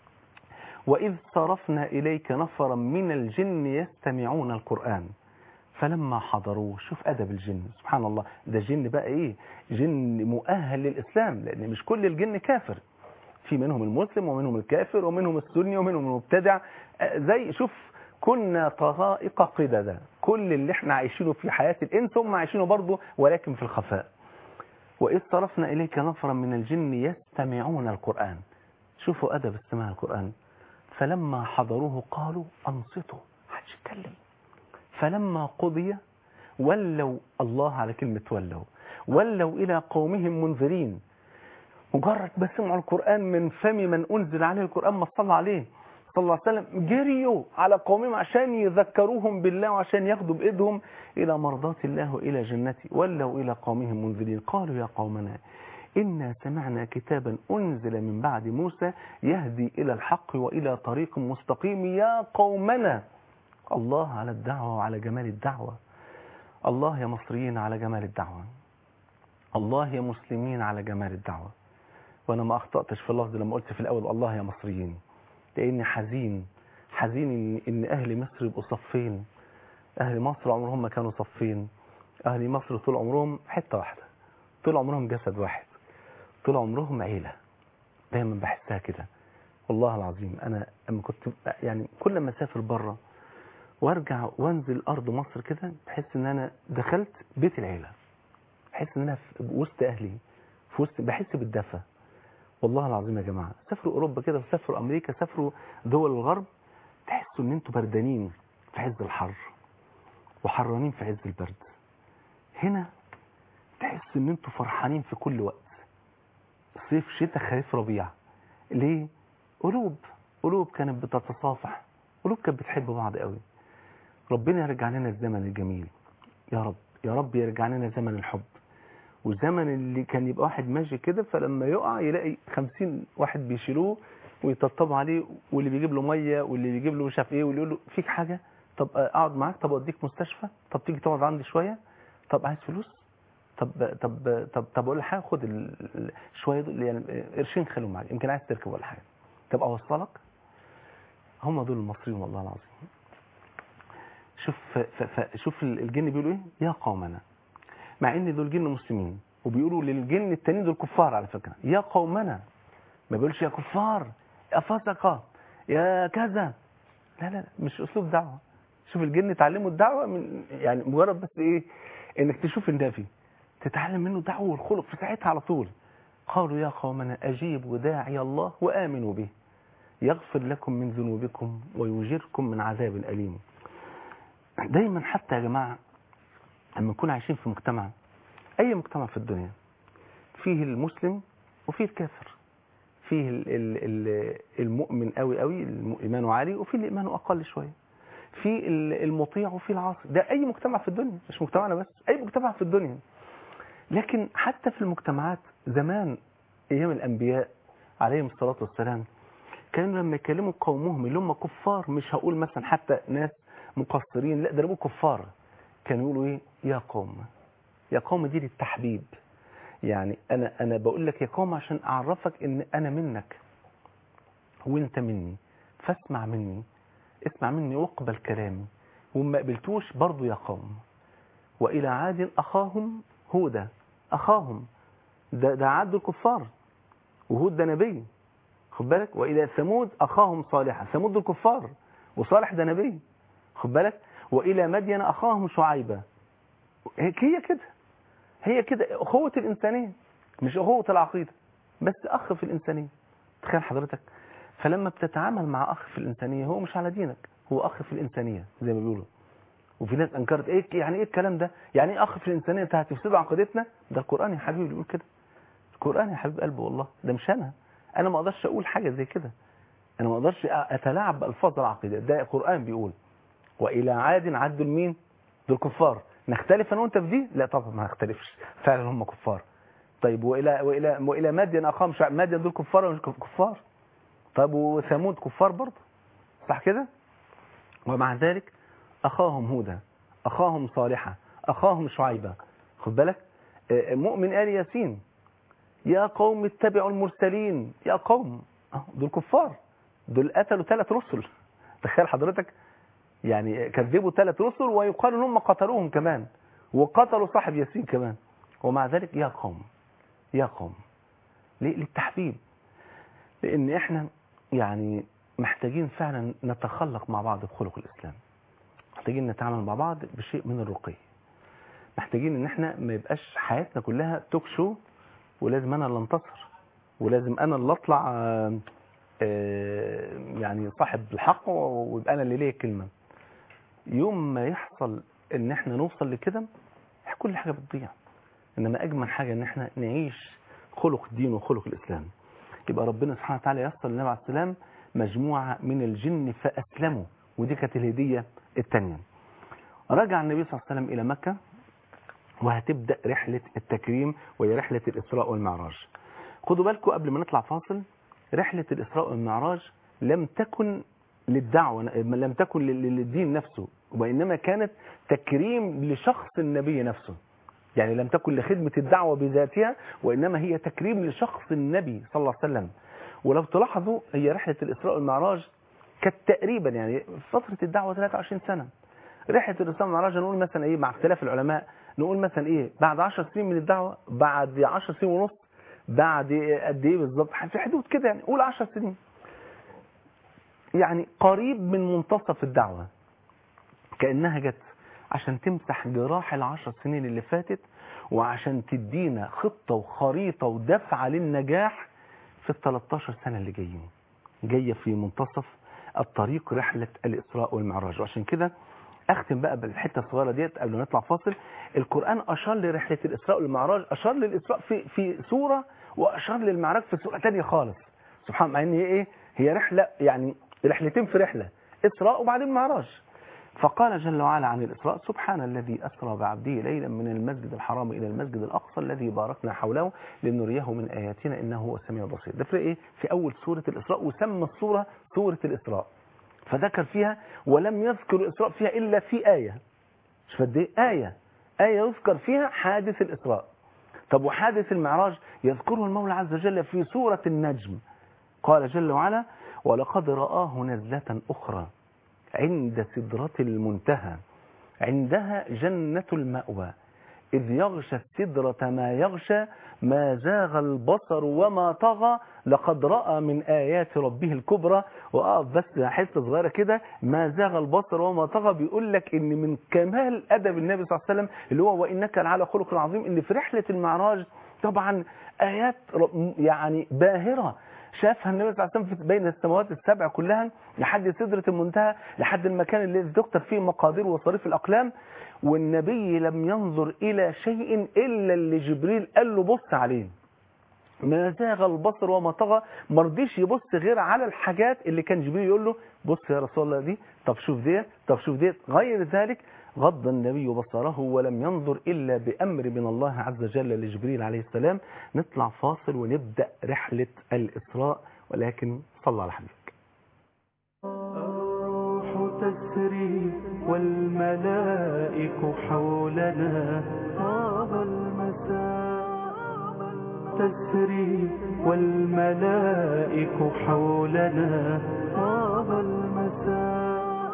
وإذ صرفنا إليك نفرا من الجن يستمعون القرآن فلما حضروه شوف أدب الجن سبحان الله ده جن بقى إيه جن مؤهل للإسلام لأن مش كل الجن كافر في منهم المسلم ومنهم الكافر ومنهم السني ومنهم المبتدع زي شوف كنا طرائق قددا كل اللي احنا عايشينه في حياة الإنس هم عايشينه برضه ولكن في الخفاء وإذ صرفنا إليك نفرا من الجن يستمعون القرآن شوفوا أدب استماع القرآن فلما حضروه قالوا أنصتوا محدش يتكلم فلما قضي ولوا الله على كلمة ولوا ولوا إلى قومهم منذرين مجرد ما سمعوا القرآن من فم من أنزل عليه القرآن ما صلى عليه صلى الله عليه وسلم جريوا على قومهم عشان يذكروهم بالله وعشان ياخدوا بإيدهم إلى مرضات الله وإلى جنته ولوا إلى قومهم منذرين قالوا يا قومنا إنا سمعنا كتابا أنزل من بعد موسى يهدي إلى الحق وإلى طريق مستقيم يا قومنا الله على الدعوة وعلى جمال الدعوة الله يا مصريين على جمال الدعوة الله يا مسلمين على جمال الدعوة وأنا ما أخطأتش في اللفظ لما قلت في الأول الله يا مصريين لأني حزين حزين إن, إن أهل مصر يبقوا صفين أهل مصر عمرهم ما كانوا صفين أهل مصر طول عمرهم حتة واحدة طول عمرهم جسد واحد طول عمرهم عيلة دايما بحسها كده والله العظيم أنا لما كنت يعني كل ما أسافر بره وارجع وانزل أرض مصر كده بحس إن أنا دخلت بيت العيلة بحس إن أنا في وسط أهلي في وسط بحس بالدفى والله العظيم يا جماعة سافروا أوروبا كده سافروا أمريكا سافروا دول الغرب تحسوا إن أنتوا بردانين في عز الحر وحرانين في عز البرد هنا تحسوا إن أنتوا فرحانين في كل وقت صيف شتاء خريف ربيع ليه قلوب قلوب كانت بتتصافح قلوب كانت بتحب بعض قوي ربنا يرجع لنا الزمن الجميل يا رب يا رب يرجع لنا زمن الحب والزمن اللي كان يبقى واحد ماشي كده فلما يقع يلاقي خمسين واحد بيشيلوه ويطبطبوا عليه واللي بيجيب له ميه واللي بيجيب له مش عارف ايه واللي يقول له فيك حاجه طب اقعد معاك طب اوديك مستشفى طب تيجي تقعد عندي شويه طب عايز فلوس طب طب طب طب اقول لك حاجه خد ال- ال- شويه دول يعني قرشين خليهم معاك يمكن عايز تركب ولا حاجه طب اوصلك هم دول المصريين والله العظيم شوف ف ف ف شوف ال- الجن بيقولوا ايه يا قومنا مع ان دول جن مسلمين وبيقولوا للجن التانيين دول كفار على فكره يا قومنا ما بيقولش يا كفار يا فسقه يا كذا لا لا لا مش اسلوب دعوه شوف الجن اتعلموا الدعوه من يعني مجرد بس ايه انك تشوف النبي تتعلم منه الدعوه والخلق في ساعتها على طول قالوا يا قومنا اجيبوا داعي الله وامنوا به يغفر لكم من ذنوبكم ويجيركم من عذاب اليم دايما حتى يا جماعه لما نكون عايشين في مجتمع اي مجتمع في الدنيا فيه المسلم وفيه الكافر فيه ال- ال- ال- المؤمن قوي قوي الم- ايمانه عالي وفيه اللي ايمانه اقل شويه في ال- المطيع وفي العاصي ده اي مجتمع في الدنيا مش مجتمعنا بس اي مجتمع في الدنيا لكن حتى في المجتمعات زمان ايام الانبياء عليهم الصلاه والسلام كانوا لما يكلموا قومهم اللي هم كفار مش هقول مثلا حتى ناس مقصرين لا ده بيقولوا كفار كانوا يقولوا ايه يا قوم يا قوم دي للتحبيب يعني انا انا بقول لك يا قوم عشان اعرفك ان انا منك وانت مني فاسمع مني اسمع مني واقبل كلامي وما قبلتوش برضو يا قوم والى عاد اخاهم هودا اخاهم ده ده عاد الكفار وهود ده نبي خد بالك والى ثمود اخاهم صالحا ثمود دول كفار وصالح ده نبي خد بالك والى مدين اخاهم شعيبه هي هي كده هي كده اخوه الانسانيه مش اخوه العقيده بس اخ في الانسانيه تخيل حضرتك فلما بتتعامل مع اخ في الانسانيه هو مش على دينك هو اخ في الانسانيه زي ما بيقولوا وفي ناس انكرت ايه يعني ايه الكلام ده يعني ايه اخ في الانسانيه انت هتفسدوا عقيدتنا ده القران يا حبيبي بيقول كده القران يا حبيب قلبي والله ده مش انا انا ما اقدرش اقول حاجه زي كده انا ما اقدرش اتلاعب بالفاظ العقيده ده القران بيقول والى عاد عدوا لمين دول كفار نختلف انا وانت في دي لا طبعا ما نختلفش فعلا هم كفار طيب والى والى والى مدين اقام شعب مدين دول كفار ولا مش كفار طيب وثمود كفار برضه صح كده ومع ذلك اخاهم هودا اخاهم صالحا اخاهم شعيبه خد بالك آه، مؤمن ال ياسين يا قوم اتبعوا المرسلين يا قوم آه، دول كفار دول قتلوا ثلاث رسل تخيل حضرتك يعني كذبوا ثلاث رسل ويقال ان هم قتلوهم كمان وقتلوا صاحب ياسين كمان ومع ذلك يا قوم يا قوم ليه للتحبيب لان احنا يعني محتاجين فعلا نتخلق مع بعض بخلق الاسلام محتاجين نتعامل مع بعض بشيء من الرقي محتاجين ان احنا ما يبقاش حياتنا كلها توك شو ولازم انا اللي انتصر ولازم انا اللي اطلع آه، آه، يعني صاحب الحق ويبقى انا اللي ليا كلمه يوم ما يحصل ان احنا نوصل لكده كل حاجه بتضيع انما اجمل حاجه ان احنا نعيش خلق الدين وخلق الاسلام يبقى ربنا سبحانه وتعالى يسر للنبي عليه السلام مجموعه من الجن فاسلموا ودي كانت الهديه الثانيه رجع النبي صلى الله عليه وسلم الى مكه وهتبدا رحله التكريم وهي رحله الاسراء والمعراج خدوا بالكم قبل ما نطلع فاصل رحله الاسراء والمعراج لم تكن للدعوه لم تكن لل- للدين نفسه وانما كانت تكريم لشخص النبي نفسه يعني لم تكن لخدمة الدعوة بذاتها وإنما هي تكريم لشخص النبي صلى الله عليه وسلم ولو تلاحظوا هي رحلة الإسراء والمعراج كانت تقريبا يعني فترة الدعوة 23 سنة رحلة الإسراء والمعراج نقول مثلا إيه مع اختلاف العلماء نقول مثلا إيه بعد 10 سنين من الدعوة بعد 10 سنين ونص بعد قد إيه بالظبط في حدود كده يعني قول 10 سنين يعني قريب من منتصف الدعوة كأنها جت عشان تمسح جراح العشر سنين اللي فاتت وعشان تدينا خطة وخريطة ودفعة للنجاح في ال 13 سنة اللي جايين جاية في منتصف الطريق رحلة الإسراء والمعراج وعشان كده أختم بقى بالحتة الصغيرة ديت قبل ما نطلع فاصل القرآن أشار لرحلة الإسراء والمعراج أشار للإسراء في في سورة وأشار للمعراج في سورة تانية خالص سبحان الله يعني هي إيه هي رحلة يعني رحلتين في رحلة إسراء وبعدين معراج فقال جل وعلا عن الإسراء سبحان الذي أسرى بعبده ليلا من المسجد الحرام إلى المسجد الأقصى الذي باركنا حوله لنريه من آياتنا إنه هو السميع البصير ده في إيه؟ في أول سورة الإسراء وسمى السورة سورة الإسراء فذكر فيها ولم يذكر الإسراء فيها إلا في آية مش قد إيه؟ آية آية يذكر فيها حادث الإسراء طب وحادث المعراج يذكره المولى عز وجل في سورة النجم قال جل وعلا ولقد رآه نزلة أخرى عند سدرة المنتهى عندها جنة المأوى إذ يغشى السدرة ما يغشى ما زاغ البصر وما طغى لقد رأى من آيات ربه الكبرى وأقف بس حتة صغيرة كده ما زاغ البصر وما طغى بيقول لك إن من كمال أدب النبي صلى الله عليه وسلم اللي هو وإنك لعلى خلق عظيم إن في رحلة المعراج طبعا آيات يعني باهرة شافها النبي صلى الله عليه وسلم بين السماوات السبع كلها لحد سدرة المنتهى لحد المكان اللي تكتب فيه مقادير وصريف الأقلام والنبي لم ينظر إلى شيء إلا اللي جبريل قال له بص عليه ما زاغ البصر وما طغى ما رضيش يبص غير على الحاجات اللي كان جبريل يقول له بص يا رسول الله دي طب شوف ديت طب شوف ديت غير ذلك غض النبي بصره ولم ينظر إلا بأمر من الله عز وجل لجبريل عليه السلام نطلع فاصل ونبدأ رحلة الإسراء ولكن صلى على حبيبك الروح تسري والملائك حولنا طاب المساء تسري والملائك حولنا طاب المساء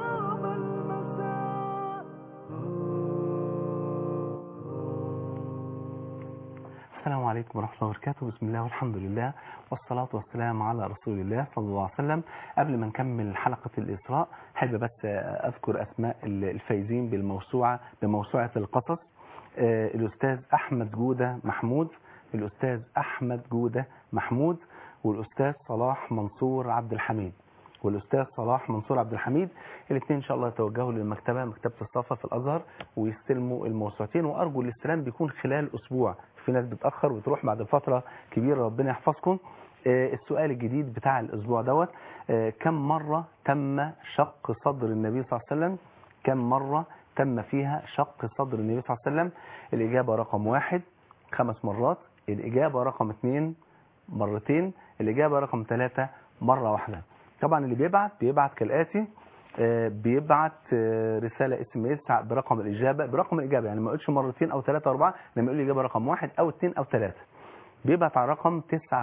السلام عليكم ورحمة الله وبركاته بسم الله والحمد لله والصلاة والسلام على رسول الله صلى الله عليه وسلم قبل ما نكمل حلقة الإسراء حابب بس أذكر أسماء الفايزين بالموسوعة بموسوعة القصص آه، الأستاذ أحمد جودة محمود الأستاذ أحمد جودة محمود والأستاذ صلاح منصور عبد الحميد والأستاذ صلاح منصور عبد الحميد الاثنين إن شاء الله يتوجهوا للمكتبة مكتبة الصفا في الأزهر ويستلموا الموسوعتين وأرجو الاستلام بيكون خلال أسبوع في ناس بتأخر وتروح بعد فترة كبيرة ربنا يحفظكم آه، السؤال الجديد بتاع الأسبوع دوت آه، كم مرة تم شق صدر النبي صلى الله عليه وسلم كم مرة تم فيها شق صدر النبي صلى الله عليه وسلم الإجابة رقم واحد خمس مرات الإجابة رقم اثنين مرتين الإجابة رقم ثلاثة مرة واحدة طبعا اللي بيبعت بيبعت كالآتي آه، بيبعت آه، رسالة اس ام اس برقم الإجابة برقم الإجابة يعني ما يقولش مرتين أو ثلاثة أو أربعة لما يقول الإجابة رقم واحد أو اثنين أو ثلاثة بيبعت على رقم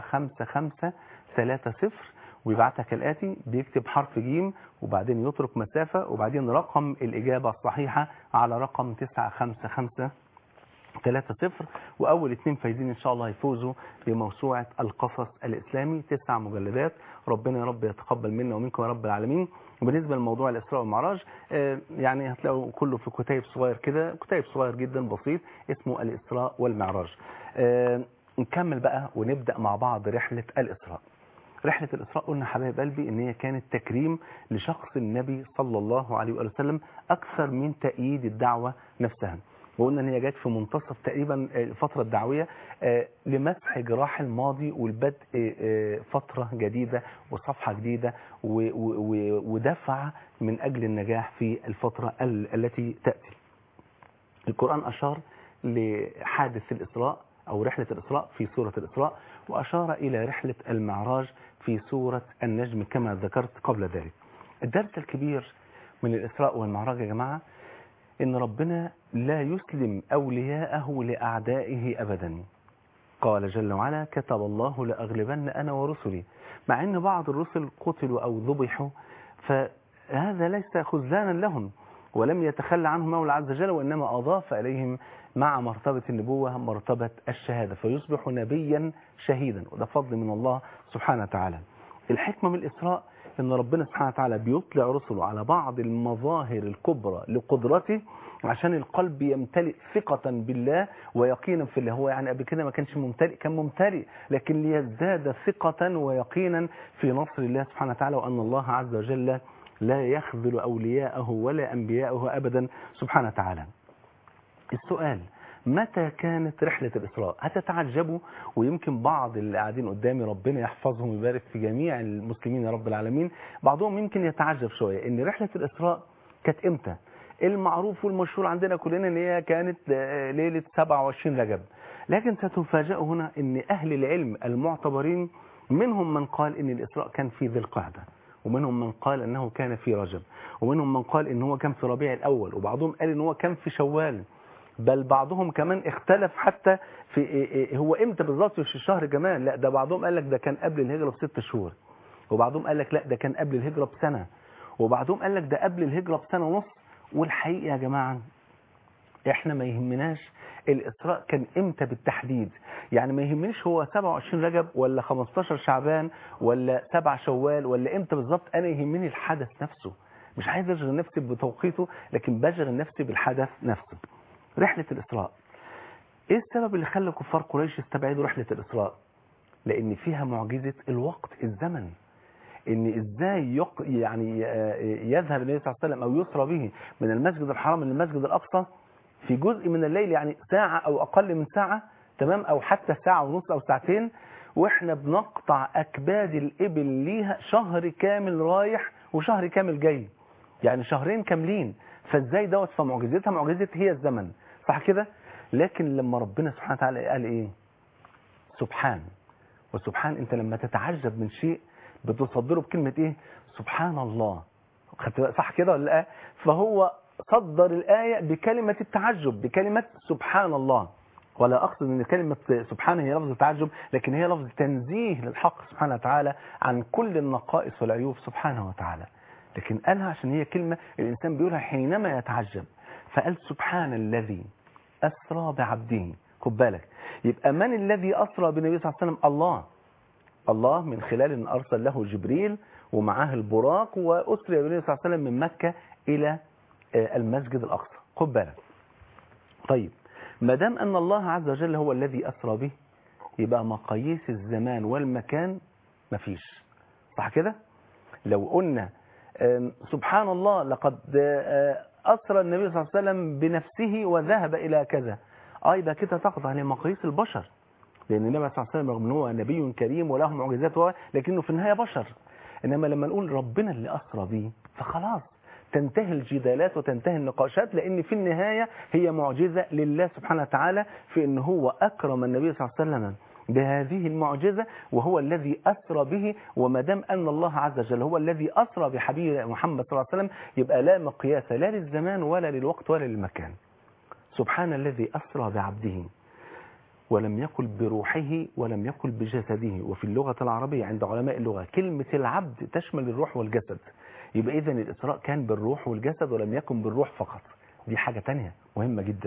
95530 ويبعتها كالآتي بيكتب حرف جيم وبعدين يترك مسافة وبعدين رقم الإجابة الصحيحة على رقم 955 3 0 واول اثنين فايزين ان شاء الله يفوزوا بموسوعه القصص الاسلامي تسع مجلدات ربنا يا رب يتقبل منا ومنكم يا رب العالمين وبالنسبه لموضوع الاسراء والمعراج آه، يعني هتلاقوا كله في كتيب صغير كده كتيب صغير جدا بسيط اسمه الاسراء والمعراج آه، نكمل بقى ونبدا مع بعض رحله الاسراء رحلة الإسراء قلنا حبايب قلبي إن هي كانت تكريم لشخص النبي صلى الله عليه وآله وسلم أكثر من تأييد الدعوة نفسها وقلنا ان هي جت في منتصف تقريبا الفترة الدعوية آه، لمسح جراح الماضي والبدء آه، فترة جديدة وصفحة جديدة و- و- و- ودفع من أجل النجاح في الفترة ال- التي تأتي القرآن أشار لحادث الإسراء أو رحلة الإسراء في سورة الإسراء وأشار إلى رحلة المعراج في سورة النجم كما ذكرت قبل ذلك الدرس الكبير من الإسراء والمعراج يا جماعة إن ربنا لا يسلم أولياءه لأعدائه أبدا قال جل وعلا كتب الله لأغلبن أنا ورسلي مع أن بعض الرسل قتلوا أو ذبحوا فهذا ليس خذلانا لهم ولم يتخلى عنهم مولى عز وجل وإنما أضاف إليهم مع مرتبة النبوة مرتبة الشهادة فيصبح نبيا شهيدا وده فضل من الله سبحانه وتعالى الحكمة من الإسراء ان ربنا سبحانه وتعالى بيطلع رسله على بعض المظاهر الكبرى لقدرته عشان القلب يمتلئ ثقة بالله ويقينا في الله هو يعني قبل كده ما كانش ممتلئ كان ممتلئ لكن ليزداد ثقة ويقينا في نصر الله سبحانه وتعالى وأن الله عز وجل لا يخذل أولياءه ولا أنبياءه أبدا سبحانه وتعالى السؤال متى كانت رحلة الإسراء هتتعجبوا ويمكن بعض اللي قاعدين قدامي ربنا يحفظهم ويبارك في جميع المسلمين يا رب العالمين بعضهم يمكن يتعجب شوية ان رحلة الإسراء كانت امتى المعروف والمشهور عندنا كلنا ان هي كانت آه، ليلة 27 رجب لكن ستفاجئوا هنا ان اهل العلم المعتبرين منهم من قال ان الإسراء كان في ذي القعدة ومنهم من قال انه كان في رجب ومنهم من قال ان هو كان في ربيع الاول وبعضهم قال ان هو كان في شوال بل بعضهم كمان اختلف حتى في إيه إيه هو امتى بالظبط مش الشهر كمان لا ده بعضهم قال لك ده كان قبل الهجرة بست شهور وبعضهم قال لك لا ده كان قبل الهجرة بسنة وبعضهم قال لك ده قبل الهجرة بسنة ونص والحقيقة يا جماعة احنا ما يهمناش الإسراء كان امتى بالتحديد يعني ما يهمنيش هو 27 رجب ولا 15 شعبان ولا 7 شوال ولا امتى بالظبط انا يهمني الحدث نفسه مش عايز اشغل نفسي بتوقيته لكن بشغل نفسي بالحدث نفسه رحلة الإسراء ايه السبب اللي خلى كفار قريش يستبعدوا رحلة الإسراء لان فيها معجزة الوقت الزمن ان ازاي يق... يعني يذهب النبي صلى الله عليه وسلم او يسرى به من المسجد الحرام للمسجد الاقصى في جزء من الليل يعني ساعة او اقل من ساعة تمام او حتى ساعة ونص او ساعتين واحنا بنقطع اكباد الابل ليها شهر كامل رايح وشهر كامل جاي يعني شهرين كاملين فازاي دوت فمعجزتها معجزة هي الزمن صح كده لكن لما ربنا سبحانه وتعالى قال ايه سبحان وسبحان انت لما تتعجب من شيء بتصدره بكلمة ايه سبحان الله صح كده ولا لا فهو صدر الآية بكلمة التعجب بكلمة سبحان الله ولا أقصد أن كلمة سبحان هي لفظ تعجب لكن هي لفظ تنزيه للحق سبحانه وتعالى عن كل النقائص والعيوب سبحانه وتعالى لكن قالها عشان هي كلمة الإنسان بيقولها حينما يتعجب فقال سبحان الذي أسرى بعبده خد بالك يبقى من الذي أسرى بالنبي صلى الله عليه وسلم الله الله من خلال أن أرسل له جبريل ومعاه البراق وأسري بالنبي صلى الله عليه وسلم من مكة إلى المسجد الأقصى خد بالك طيب ما دام أن الله عز وجل هو الذي أسرى به يبقى مقاييس الزمان والمكان مفيش صح كده لو قلنا سبحان الله لقد أسرى النبي صلى الله عليه وسلم بنفسه وذهب إلى كذا اه يبقى كده تقضى على مقاييس البشر لأن النبي صلى الله عليه وسلم رغم أنه هو نبي كريم وله معجزات لكنه في النهاية بشر إنما لما نقول ربنا اللي أسرى به فخلاص تنتهي الجدالات وتنتهي النقاشات لأن في النهاية هي معجزة لله سبحانه وتعالى في أنه هو أكرم النبي صلى الله عليه وسلم بهذه المعجزة وهو الذي أسرى به وما دام أن الله عز وجل هو الذي أسرى بحبيب محمد صلى الله عليه وسلم يبقى لا مقياس لا للزمان ولا للوقت ولا للمكان سبحان الذي أسرى بعبده ولم يقل بروحه ولم يقل بجسده وفي اللغة العربية عند علماء اللغة كلمة العبد تشمل الروح والجسد يبقى إذن الإسراء كان بالروح والجسد ولم يكن بالروح فقط دي حاجة تانية مهمة جدا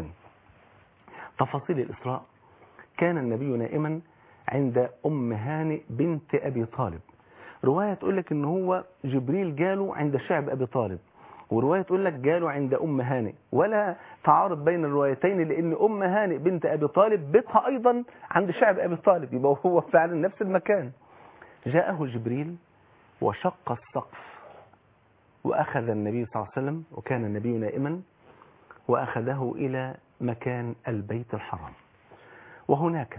تفاصيل الإسراء كان النبي نائما عند أم هانئ بنت أبي طالب رواية تقول لك إن هو جبريل جاله عند شعب أبي طالب ورواية تقول لك جاله عند أم هانئ ولا تعارض بين الروايتين لأن أم هانئ بنت أبي طالب بيتها أيضا عند شعب أبي طالب يبقى هو فعلا نفس المكان جاءه جبريل وشق السقف وأخذ النبي صلى الله عليه وسلم وكان النبي نائما وأخذه إلى مكان البيت الحرام وهناك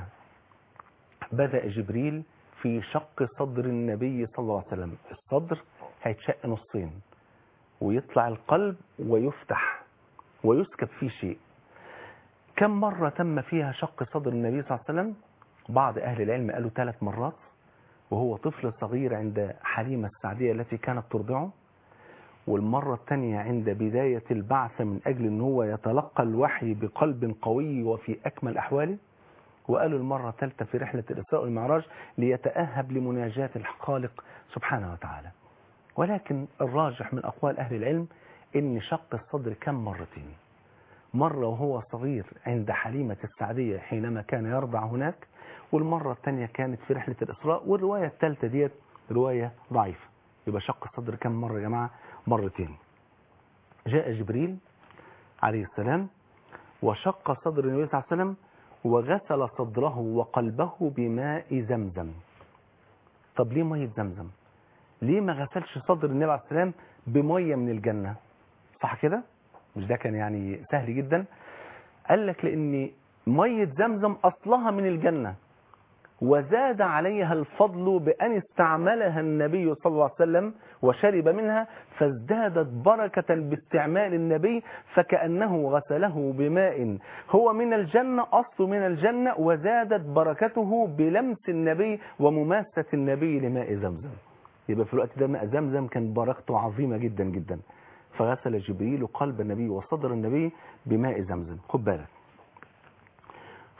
بدأ جبريل في شق صدر النبي صلى الله عليه وسلم الصدر هيتشق نصين ويطلع القلب ويفتح ويسكب فيه شيء كم مرة تم فيها شق صدر النبي صلى الله عليه وسلم بعض أهل العلم قالوا ثلاث مرات وهو طفل صغير عند حليمة السعدية التي كانت ترضعه والمرة الثانية عند بداية البعث من أجل أن هو يتلقى الوحي بقلب قوي وفي أكمل أحواله وقالوا المرة الثالثة في رحلة الإسراء والمعراج ليتأهب لمناجاة الخالق سبحانه وتعالى ولكن الراجح من أقوال أهل العلم أن شق الصدر كم مرتين مرة وهو صغير عند حليمة السعدية حينما كان يرضع هناك والمرة الثانية كانت في رحلة الإسراء والرواية الثالثة ديت رواية ضعيفة يبقى شق الصدر كم مرة يا جماعة مرتين جاء جبريل عليه السلام وشق صدر النبي صلى الله عليه وسلم وغسل صدره وقلبه بماء زمزم طب ليه مية زمزم ليه ما غسلش صدر النبي عليه السلام بمية من الجنة صح كده مش ده كان يعني سهل جدا قال لك لان مية زمزم اصلها من الجنة وزاد عليها الفضل بأن استعملها النبي صلى الله عليه وسلم وشرب منها فازدادت بركة باستعمال النبي فكأنه غسله بماء هو من الجنة أصل من الجنة وزادت بركته بلمس النبي ومماسة النبي لماء زمزم يبقى في الوقت ده ماء زمزم كان بركته عظيمة جدا جدا فغسل جبريل قلب النبي وصدر النبي بماء زمزم خد بالك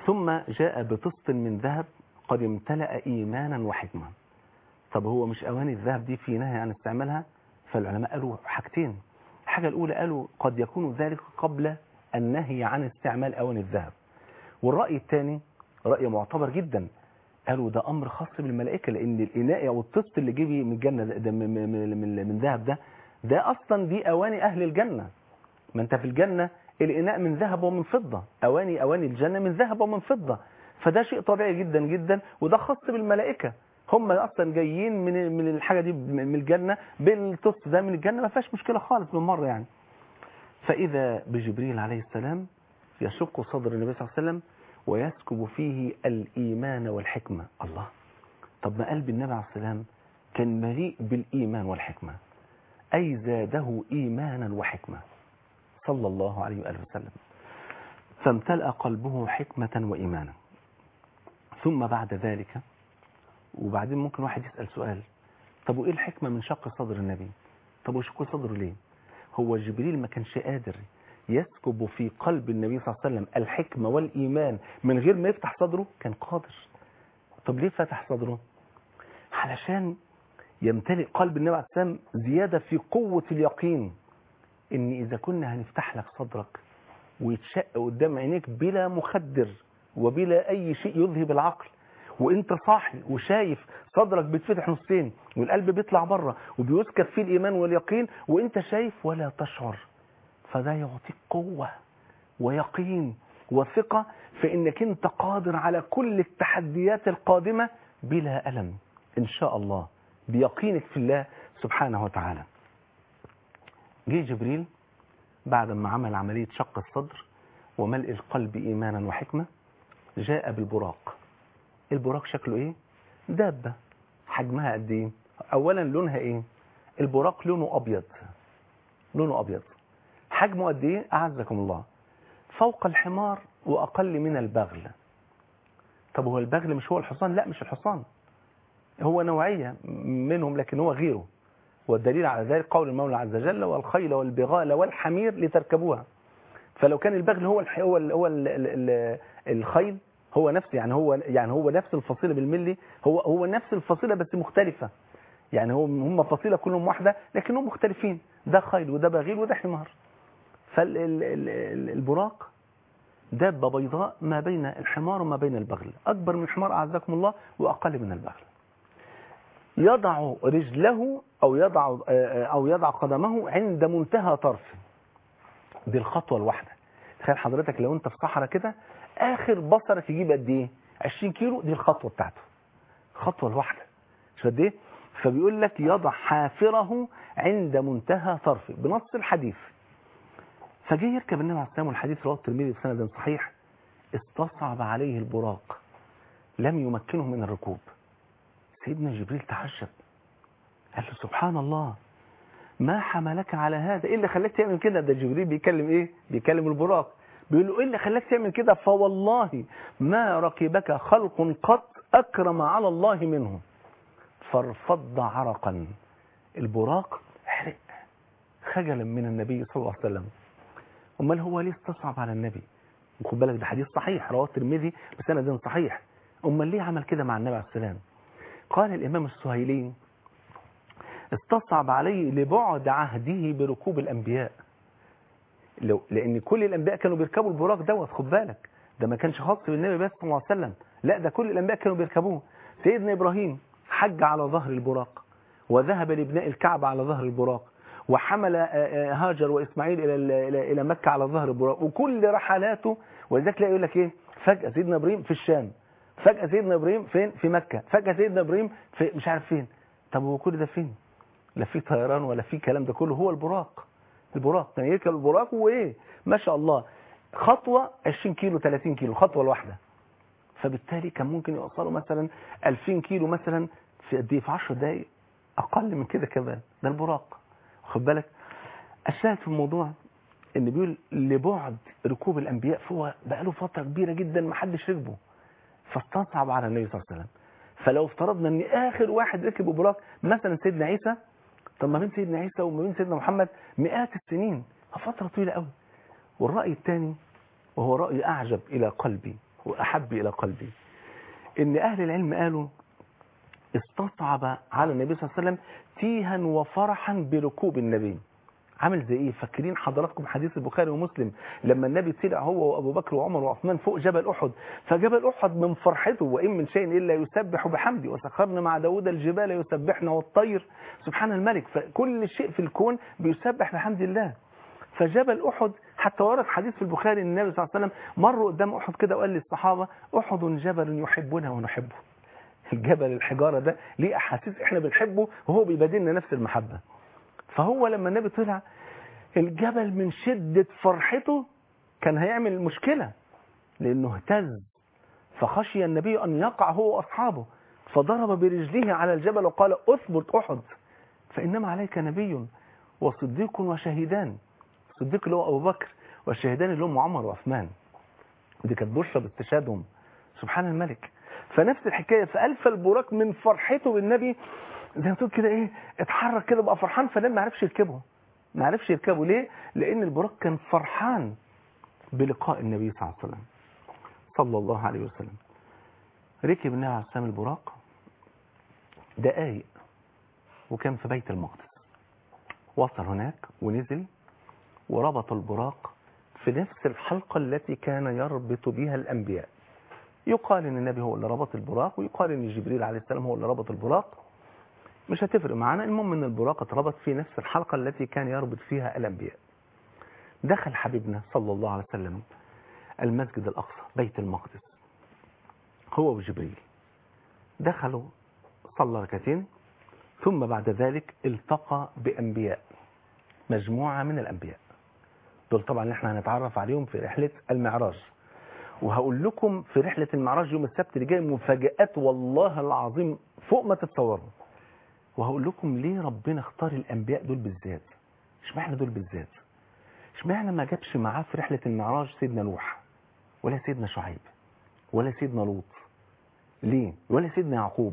ثم جاء بطست من ذهب قد امتلأ إيمانا وحكمة طب هو مش أواني الذهب دي في نهي عن استعمالها فالعلماء قالوا حاجتين الحاجة الأولى قالوا قد يكون ذلك قبل النهي عن استعمال أواني الذهب والرأي الثاني رأي معتبر جدا قالوا ده أمر خاص بالملائكة لأن الإناء أو الطست اللي جه من الجنة ده ده من, من, من, من ذهب ده ده أصلا دي أواني أهل الجنة ما أنت في الجنة الإناء من ذهب ومن فضة أواني أواني الجنة من ذهب ومن فضة فده شيء طبيعي جدا جدا وده خاص بالملائكة هم اصلا جايين من من الحاجه دي من الجنه بالطست ده من الجنه ما فيهاش مشكله خالص بالمره يعني فاذا بجبريل عليه السلام يشق صدر النبي صلى الله عليه وسلم ويسكب فيه الايمان والحكمه الله طب ما قلب النبي عليه السلام كان مليء بالايمان والحكمه اي زاده ايمانا وحكمه صلى الله عليه واله وسلم فامتلأ قلبه حكمه وايمانا ثم بعد ذلك وبعدين ممكن واحد يسأل سؤال طب وإيه الحكمة من شق صدر النبي طب وشق صدره ليه هو جبريل ما كانش قادر يسكب في قلب النبي صلى الله عليه وسلم الحكمة والإيمان من غير ما يفتح صدره كان قادر طب ليه فتح صدره علشان يمتلئ قلب النبي عليه السلام زيادة في قوة اليقين ان اذا كنا هنفتح لك صدرك ويتشق قدام عينيك بلا مخدر وبلا اي شيء يذهب العقل وانت صاحي وشايف صدرك بيتفتح نصين والقلب بيطلع بره وبيسكب فيه الايمان واليقين وانت شايف ولا تشعر فده يعطيك قوه ويقين وثقه في انك انت قادر على كل التحديات القادمه بلا الم ان شاء الله بيقينك في الله سبحانه وتعالى جه جبريل بعد ما عمل عمليه شق الصدر وملء القلب ايمانا وحكمه جاء بالبراق البراق شكله ايه دابة حجمها قد ايه اولا لونها ايه البراق لونه ابيض لونه ابيض حجمه قد ايه اعزكم الله فوق الحمار واقل من البغل طب هو البغل مش هو الحصان لا مش الحصان هو نوعية منهم لكن هو غيره والدليل على ذلك قول المولى عز وجل والخيل والبغال والحمير لتركبوها فلو كان البغل هو الح... هو ال... هو ال... ال... الخيل هو نفس يعني هو يعني هو نفس الفصيله بالملي هو هو نفس الفصيله بس مختلفه يعني هو هم فصيله كلهم واحده لكنهم مختلفين ده خيل وده بغيل وده حمار فالبراق دابة بيضاء ما بين الحمار وما بين البغل أكبر من الحمار أعزكم الله وأقل من البغل يضع رجله أو يضع أو يضع قدمه عند منتهى طرف دي الخطوة الواحدة تخيل حضرتك لو أنت في صحراء كده اخر بصرك يجيب قد ايه 20 كيلو دي الخطوه بتاعته الخطوه الواحده مش قد ايه فبيقول لك يضع حافره عند منتهى طرفه بنص الحديث فجه يركب النبي عليه السلام والحديث رواه الترمذي بسند صحيح استصعب عليه البراق لم يمكنه من الركوب سيدنا جبريل تعجب قال له سبحان الله ما حملك على هذا ايه اللي خلاك تعمل كده ده جبريل بيكلم ايه بيكلم البراق بيقول له ايه اللي خلاك تعمل كده فوالله ما ركبك خلق قط اكرم على الله منه فارفض عرقا البراق حرق خجلا من النبي صلى الله عليه وسلم امال هو ليه استصعب على النبي وخد بالك ده حديث صحيح رواه الترمذي بسند صحيح امال ليه عمل كده مع النبي عليه السلام قال الامام السهيلي استصعب عليه لبعد عهده بركوب الانبياء لو لان كل الانبياء كانوا بيركبوا البراق دوت خد بالك ده ما كانش خاص بالنبي بس صلى الله عليه وسلم لا ده كل الانبياء كانوا بيركبوه سيدنا ابراهيم حج على ظهر البراق وذهب لبناء الكعبة على ظهر البراق وحمل هاجر واسماعيل الى الى الى مكه على ظهر البراق وكل رحلاته ولذلك تلاقي يقول لك ايه فجاه سيدنا ابراهيم في الشام فجاه سيدنا ابراهيم فين في مكه فجاه سيدنا ابراهيم في مش عارف فين طب هو كل ده فين لا في طيران ولا في كلام ده كله هو البراق البراق يعني يركب البراق وايه ما شاء الله خطوة 20 كيلو 30 كيلو خطوة الواحدة فبالتالي كان ممكن يوصلوا مثلا 2000 كيلو مثلا في قد ايه في 10 دقايق اقل من كده كمان ده البراق واخد بالك الشاهد في الموضوع ان بيقول لبعد ركوب الانبياء فهو بقى له فتره كبيره جدا ما حدش ركبه فاستصعب على النبي صلى الله عليه وسلم فلو افترضنا ان اخر واحد ركب براق مثلا سيدنا عيسى طب ما بين سيدنا عيسى وما بين سيدنا محمد مئات السنين فترة طويلة قوي والرأي الثاني وهو رأي أعجب إلى قلبي وأحب إلى قلبي إن أهل العلم قالوا استصعب على النبي صلى الله عليه وسلم تيها وفرحا بركوب النبي عامل زي ايه فاكرين حضراتكم حديث البخاري ومسلم لما النبي طلع هو وابو بكر وعمر وعثمان فوق جبل احد فجبل احد من فرحته وان من شيء الا يسبح بحمده وسخرنا مع داود الجبال يسبحنا والطير سبحان الملك فكل شيء في الكون بيسبح بحمد الله فجبل احد حتى ورد حديث في البخاري ان النبي صلى الله عليه وسلم مر قدام احد كده وقال للصحابه احد جبل يحبنا ونحبه الجبل الحجاره ده ليه احاسيس احنا بنحبه وهو بيبادلنا نفس المحبه فهو لما النبي طلع الجبل من شدة فرحته كان هيعمل مشكلة لأنه اهتز فخشي النبي أن يقع هو وأصحابه فضرب برجله على الجبل وقال أثبت أحد فإنما عليك نبي وصديق وشهيدان الصديق اللي هو أبو بكر والشهيدان اللي هم عمر وعثمان ودي كانت بشرى باستشهادهم سبحان الملك فنفس الحكاية فألف البراق من فرحته بالنبي زي ما تقول كده ايه اتحرك كده بقى فرحان فلما ما عرفش يركبه ما عرفش يركبه ليه لان البراق كان فرحان بلقاء النبي صلى الله عليه وسلم صلى الله عليه وسلم ركب النبي عليه السلام البراق دقايق وكان في بيت المقدس وصل هناك ونزل وربط البراق في نفس الحلقة التي كان يربط بها الأنبياء يقال ان النبي هو اللي ربط البراق ويقال ان جبريل عليه السلام هو اللي ربط البراق مش هتفرق معانا المهم ان البراق اتربط في نفس الحلقة التي كان يربط فيها الانبياء دخل حبيبنا صلى الله عليه وسلم المسجد الاقصى بيت المقدس هو وجبريل دخلوا صلى ركعتين ثم بعد ذلك التقى بانبياء مجموعة من الانبياء دول طبعا اللي احنا هنتعرف عليهم في رحلة المعراج وهقول لكم في رحلة المعراج يوم السبت اللي جاي مفاجآت والله العظيم فوق ما تتصوروا وهقول لكم ليه ربنا اختار الانبياء دول بالذات اشمعنى دول بالذات اشمعنى ما جابش معاه في رحله المعراج سيدنا نوح ولا سيدنا شعيب ولا سيدنا لوط ليه ولا سيدنا يعقوب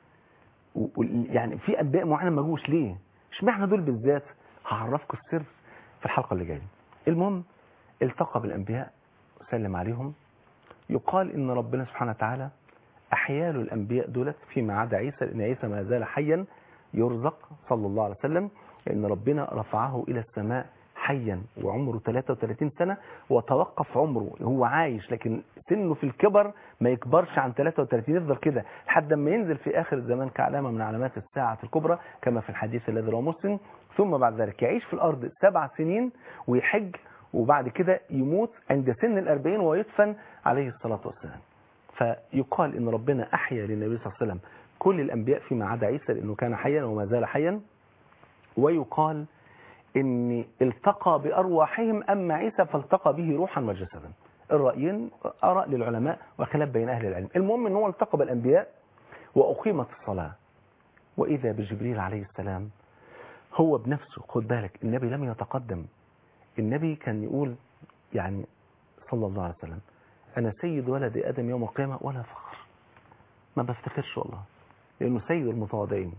و- و- يعني في انبياء معينه ما جوش ليه اشمعنى دول بالذات هعرفكم السر في الحلقه اللي جايه المهم التقى بالانبياء وسلم عليهم يقال ان ربنا سبحانه وتعالى احيا له الانبياء دولت فيما عدا عيسى لان عيسى ما زال حيا يرزق صلى الله عليه وسلم لأن ربنا رفعه إلى السماء حيا وعمره 33 سنة وتوقف عمره هو عايش لكن سنه في الكبر ما يكبرش عن 33 يفضل كده لحد ما ينزل في آخر الزمان كعلامة من علامات الساعة الكبرى كما في الحديث الذي رواه مسلم ثم بعد ذلك يعيش في الأرض سبع سنين ويحج وبعد كده يموت عند سن الأربعين ويدفن عليه الصلاة والسلام فيقال ان ربنا احيا للنبي صلى الله عليه وسلم كل الانبياء فيما عدا عيسى لانه كان حيا وما زال حيا ويقال ان التقى بارواحهم اما عيسى فالتقى به روحا وجسدا الرايين اراء للعلماء وخلاف بين اهل العلم المهم ان هو التقى بالانبياء واقيمت الصلاه واذا بجبريل عليه السلام هو بنفسه خد بالك النبي لم يتقدم النبي كان يقول يعني صلى الله عليه وسلم أنا سيد ولد آدم يوم القيامة ولا فخر ما بفتخرش والله لأنه سيد المتواضعين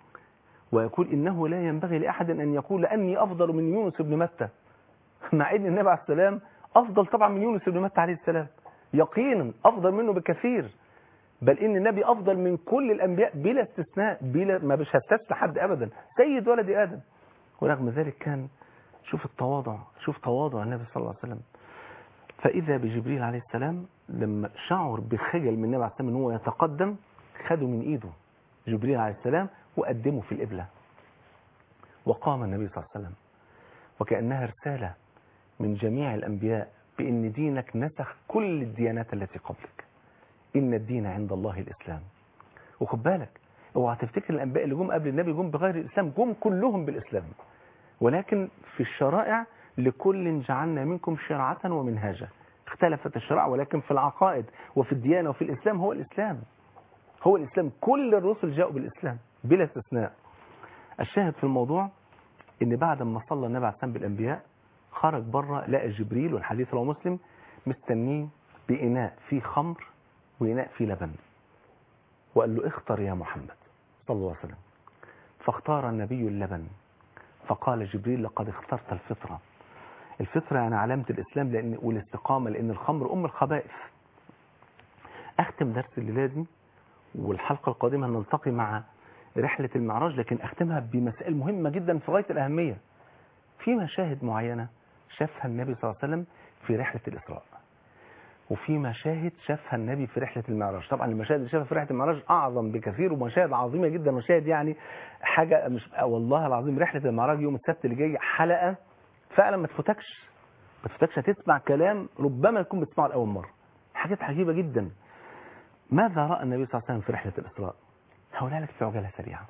ويقول إنه لا ينبغي لأحد أن يقول أني أفضل من يونس بن متى مع أن النبي عليه السلام أفضل طبعا من يونس بن متى عليه السلام يقينا أفضل منه بكثير بل إن النبي أفضل من كل الأنبياء بلا استثناء بلا ما بشتتش لحد أبدا سيد ولد آدم ورغم ذلك كان شوف التواضع شوف تواضع النبي صلى الله عليه وسلم فإذا بجبريل عليه السلام لما شعر بخجل من النبي عليه السلام ان هو يتقدم خده من ايده جبريل عليه السلام وقدمه في القبلة وقام النبي صلى الله عليه وسلم وكأنها رسالة من جميع الأنبياء بأن دينك نسخ كل الديانات التي قبلك إن الدين عند الله الإسلام وخد بالك اوعى تفتكر الأنبياء اللي جم قبل النبي جم بغير الإسلام جم كلهم بالإسلام ولكن في الشرائع لكل جعلنا منكم شرعة ومنهاجا اختلفت الشرع ولكن في العقائد وفي الديانة وفي الإسلام هو الإسلام هو الإسلام كل الرسل جاءوا بالإسلام بلا استثناء الشاهد في الموضوع ان بعد ما صلى النبي عليه السلام بالأنبياء خرج بره لقى جبريل والحديث رواه مسلم مستنيه بإناء فيه خمر وإناء فيه لبن وقال له اختر يا محمد صلى الله عليه وسلم فاختار النبي اللبن فقال جبريل لقد اخترت الفطرة الفطرة يعني علامة الإسلام لأن والاستقامة لأن الخمر أم الخبائث اختم درس الليله دي والحلقه القادمه نلتقي مع رحله المعراج لكن اختمها بمسائل مهمه جدا في غايه الاهميه في مشاهد معينه شافها النبي صلى الله عليه وسلم في رحله الاسراء وفي مشاهد شافها النبي في رحله المعراج طبعا المشاهد اللي شافها في رحله المعراج اعظم بكثير ومشاهد عظيمه جدا مشاهد يعني حاجه مش والله العظيم رحله المعراج يوم السبت اللي جاي حلقه فعلا ما تفوتكش ما تفوتكش هتسمع كلام ربما تكون بتسمعه لاول مره حاجات عجيبه جدا ماذا راى النبي صلى الله عليه وسلم في رحله الاسراء هقولها لك في عجاله سريعه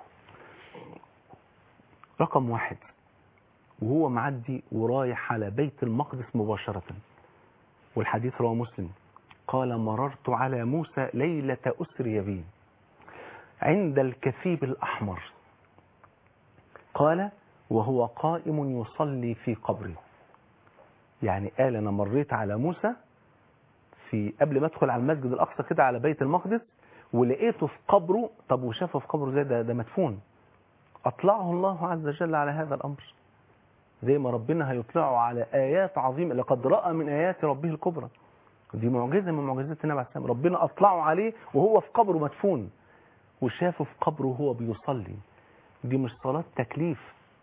رقم واحد وهو معدي ورايح على بيت المقدس مباشره والحديث رواه مسلم قال مررت على موسى ليلة أسري بي عند الكثيب الأحمر قال وهو قائم يصلي في قبره يعني قال أنا مريت على موسى في قبل ما أدخل على المسجد الأقصى كده على بيت المقدس ولقيته في قبره طب وشافه في قبره زي ده, ده مدفون أطلعه الله عز وجل على هذا الأمر زي ما ربنا هيطلعه على آيات عظيمة لقد رأى من آيات ربه الكبرى دي معجزة من معجزات النبي عليه السلام ربنا أطلعه عليه وهو في قبره مدفون وشافه في قبره وهو بيصلي دي مش صلاة تكليف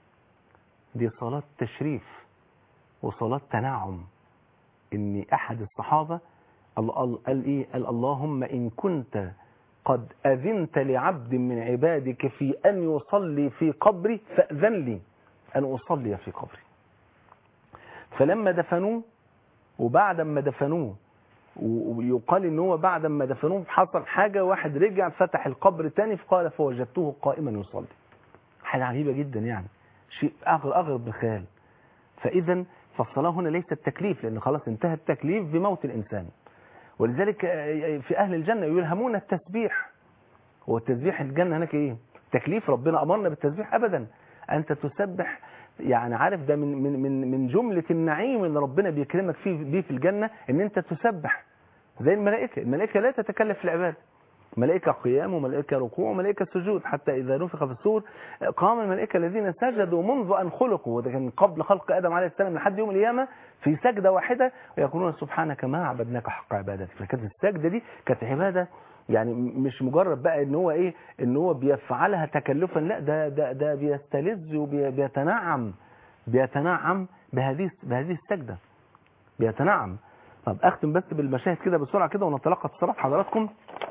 دي صلاة تشريف وصلاة تنعم إن أحد الصحابة قال, قال إيه قال اللهم إن كنت قد أذنت لعبد من عبادك في أن يصلي في قبري فأذن لي أن أصلي في قبري فلما دفنوه وبعد ما دفنوه ويقال ان هو بعد ما دفنوه حصل حاجة واحد رجع فتح القبر تاني فقال فوجدته قائما يصلي حاجة عجيبة جدا يعني شيء أغرب, أغرب بالخيال فإذا فالصلاة هنا ليست تكليف لأن خلاص انتهى التكليف بموت الإنسان ولذلك في أهل الجنة يلهمون التسبيح هو التسبيح الجنة هناك إيه تكليف ربنا أمرنا بالتسبيح أبدا أنت تسبح يعني عارف ده من من من من جملة النعيم اللي ربنا بيكرمك فيه بيه في الجنة ان انت تسبح زي الملائكة الملائكة لا تتكلف في العبادة ملائكة قيام وملائكة ركوع وملائكة سجود حتى إذا نفخ في الصور قام الملائكة الذين سجدوا منذ أن خلقوا وده كان قبل خلق آدم عليه السلام لحد يوم القيامة في سجدة واحدة ويقولون سبحانك ما عبدناك حق عبادتك فكانت السجدة دي كانت عبادة يعني مش مجرد بقى ان هو ايه ان هو بيفعلها تكلفا لا ده ده ده بيستلذ وبيتنعم بيتنعم بهذه بهذه السجده بيتنعم طب اختم بس بالمشاهد كده بسرعه كده ونتلقى اتصالات حضراتكم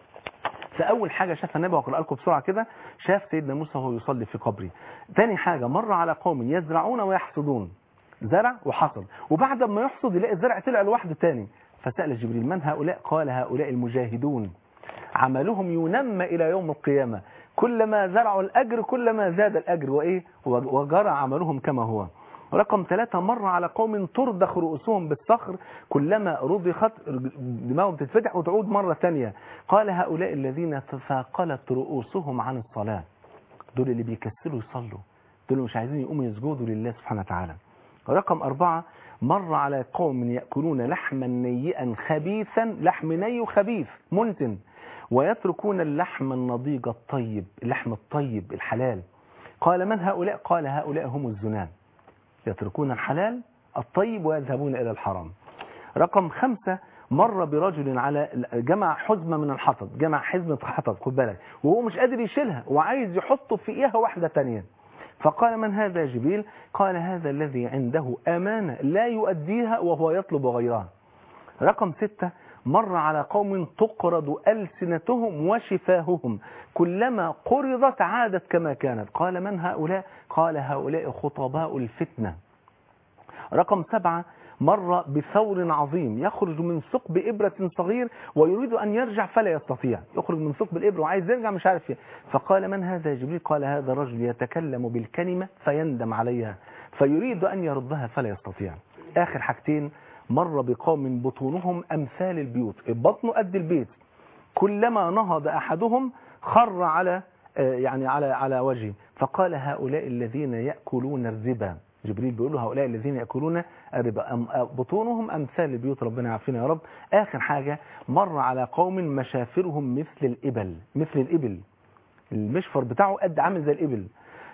فاول حاجه شافها النبي وقرأ لكم بسرعه كده شاف سيدنا موسى وهو يصلي في قبره ثاني حاجه مر على قوم يزرعون ويحصدون زرع وحصد وبعد ما يحصد يلاقي الزرع طلع لوحده تاني فسأل جبريل من هؤلاء قال هؤلاء المجاهدون عملهم ينمى إلى يوم القيامة كلما زرعوا الأجر كلما زاد الأجر وإيه وجرى عملهم كما هو رقم ثلاثة مر على قوم ترضخ رؤوسهم بالصخر كلما رضخت دماغهم تتفتح وتعود مرة ثانية قال هؤلاء الذين تثاقلت رؤوسهم عن الصلاة دول اللي بيكسلوا يصلوا دول مش عايزين يقوموا يسجدوا لله سبحانه وتعالى رقم أربعة مر على قوم يأكلون لحما نيئا خبيثا لحم ني خبيث منتن ويتركون اللحم النضيج الطيب اللحم الطيب الحلال قال من هؤلاء قال هؤلاء هم الزنان يتركون الحلال الطيب ويذهبون إلى الحرام رقم خمسة مر برجل على جمع حزمة من الحطب جمع حزمة حطب خد بالك وهو مش قادر يشيلها وعايز يحطه في إياها واحدة تانية فقال من هذا جبريل قال هذا الذي عنده أمانة لا يؤديها وهو يطلب غيرها رقم ستة مر على قوم تقرض ألسنتهم وشفاههم كلما قرضت عادت كما كانت قال من هؤلاء قال هؤلاء خطباء الفتنة رقم سبعة مر بثور عظيم يخرج من ثقب إبرة صغير ويريد أن يرجع فلا يستطيع يخرج من ثقب الإبرة وعايز يرجع مش عارف فقال من هذا جبريل قال هذا رجل يتكلم بالكلمة فيندم عليها فيريد أن يردها فلا يستطيع آخر حاجتين مر بقوم بطونهم أمثال البيوت البطن قد البيت كلما نهض أحدهم خر على يعني على على وجهه فقال هؤلاء الذين يأكلون الربا جبريل بيقول له هؤلاء الذين يأكلون الربا بطونهم أمثال البيوت ربنا يعافينا يا رب آخر حاجة مر على قوم مشافرهم مثل الإبل مثل الإبل المشفر بتاعه قد عامل زي الإبل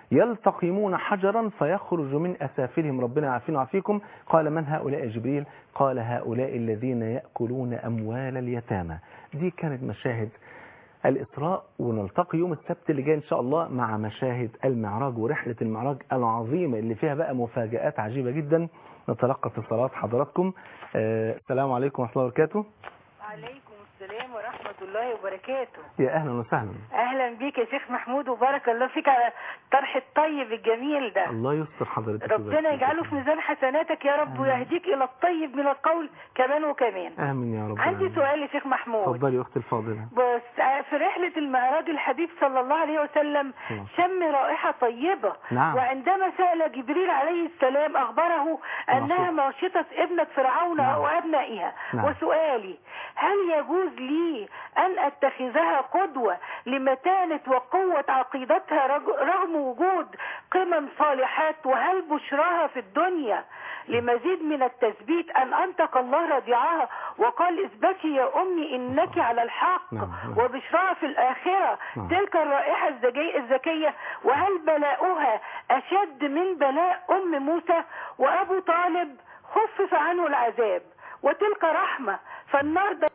يلتقمون حجرا فيخرج من أسافلهم ربنا يعافينا ويعافيكم قال من هؤلاء يا جبريل قال هؤلاء الذين يأكلون أموال اليتامى دي كانت مشاهد الإسراء ونلتقي يوم السبت اللي جاي إن شاء الله مع مشاهد المعراج ورحلة المعراج العظيمة اللي فيها بقى مفاجآت عجيبة جدا نتلقى اتصالات حضراتكم آه السلام عليكم ورحمة الله وبركاته عليكم السلام ورحمة الله وبركاته يا أهلا وسهلا أهلا بيك يا شيخ محمود وبارك الله فيك على الطرح الطيب الجميل ده الله يستر حضرتك ربنا يجعله في ميزان حسناتك يا رب ويهديك إلى الطيب من القول كمان وكمان آمين يا رب عندي العالمين. سؤال يا شيخ محمود اتفضلي يا أختي الفاضلة بس في رحلة المعراج الحبيب صلى الله عليه وسلم نعم. شم رائحة طيبة نعم. وعندما سأل جبريل عليه السلام أخبره أنها نعم. ماشطة ابنة فرعون نعم. وأبنائها نعم. وسؤالي هل يجوز لي أن أتخذها قدوة لمتانة وقوة عقيدتها رج- رغم وجود قمم صالحات وهل بشراها في الدنيا لمزيد من التثبيت أن أنطق الله رضيعها وقال اثبتي يا أمي إنك على الحق نعم، نعم. وبشراها في الآخرة نعم. تلك الرائحة الزكي- الزكية وهل بلاؤها أشد من بلاء أم موسى وأبو طالب خفف عنه العذاب وتلك رحمة فالنار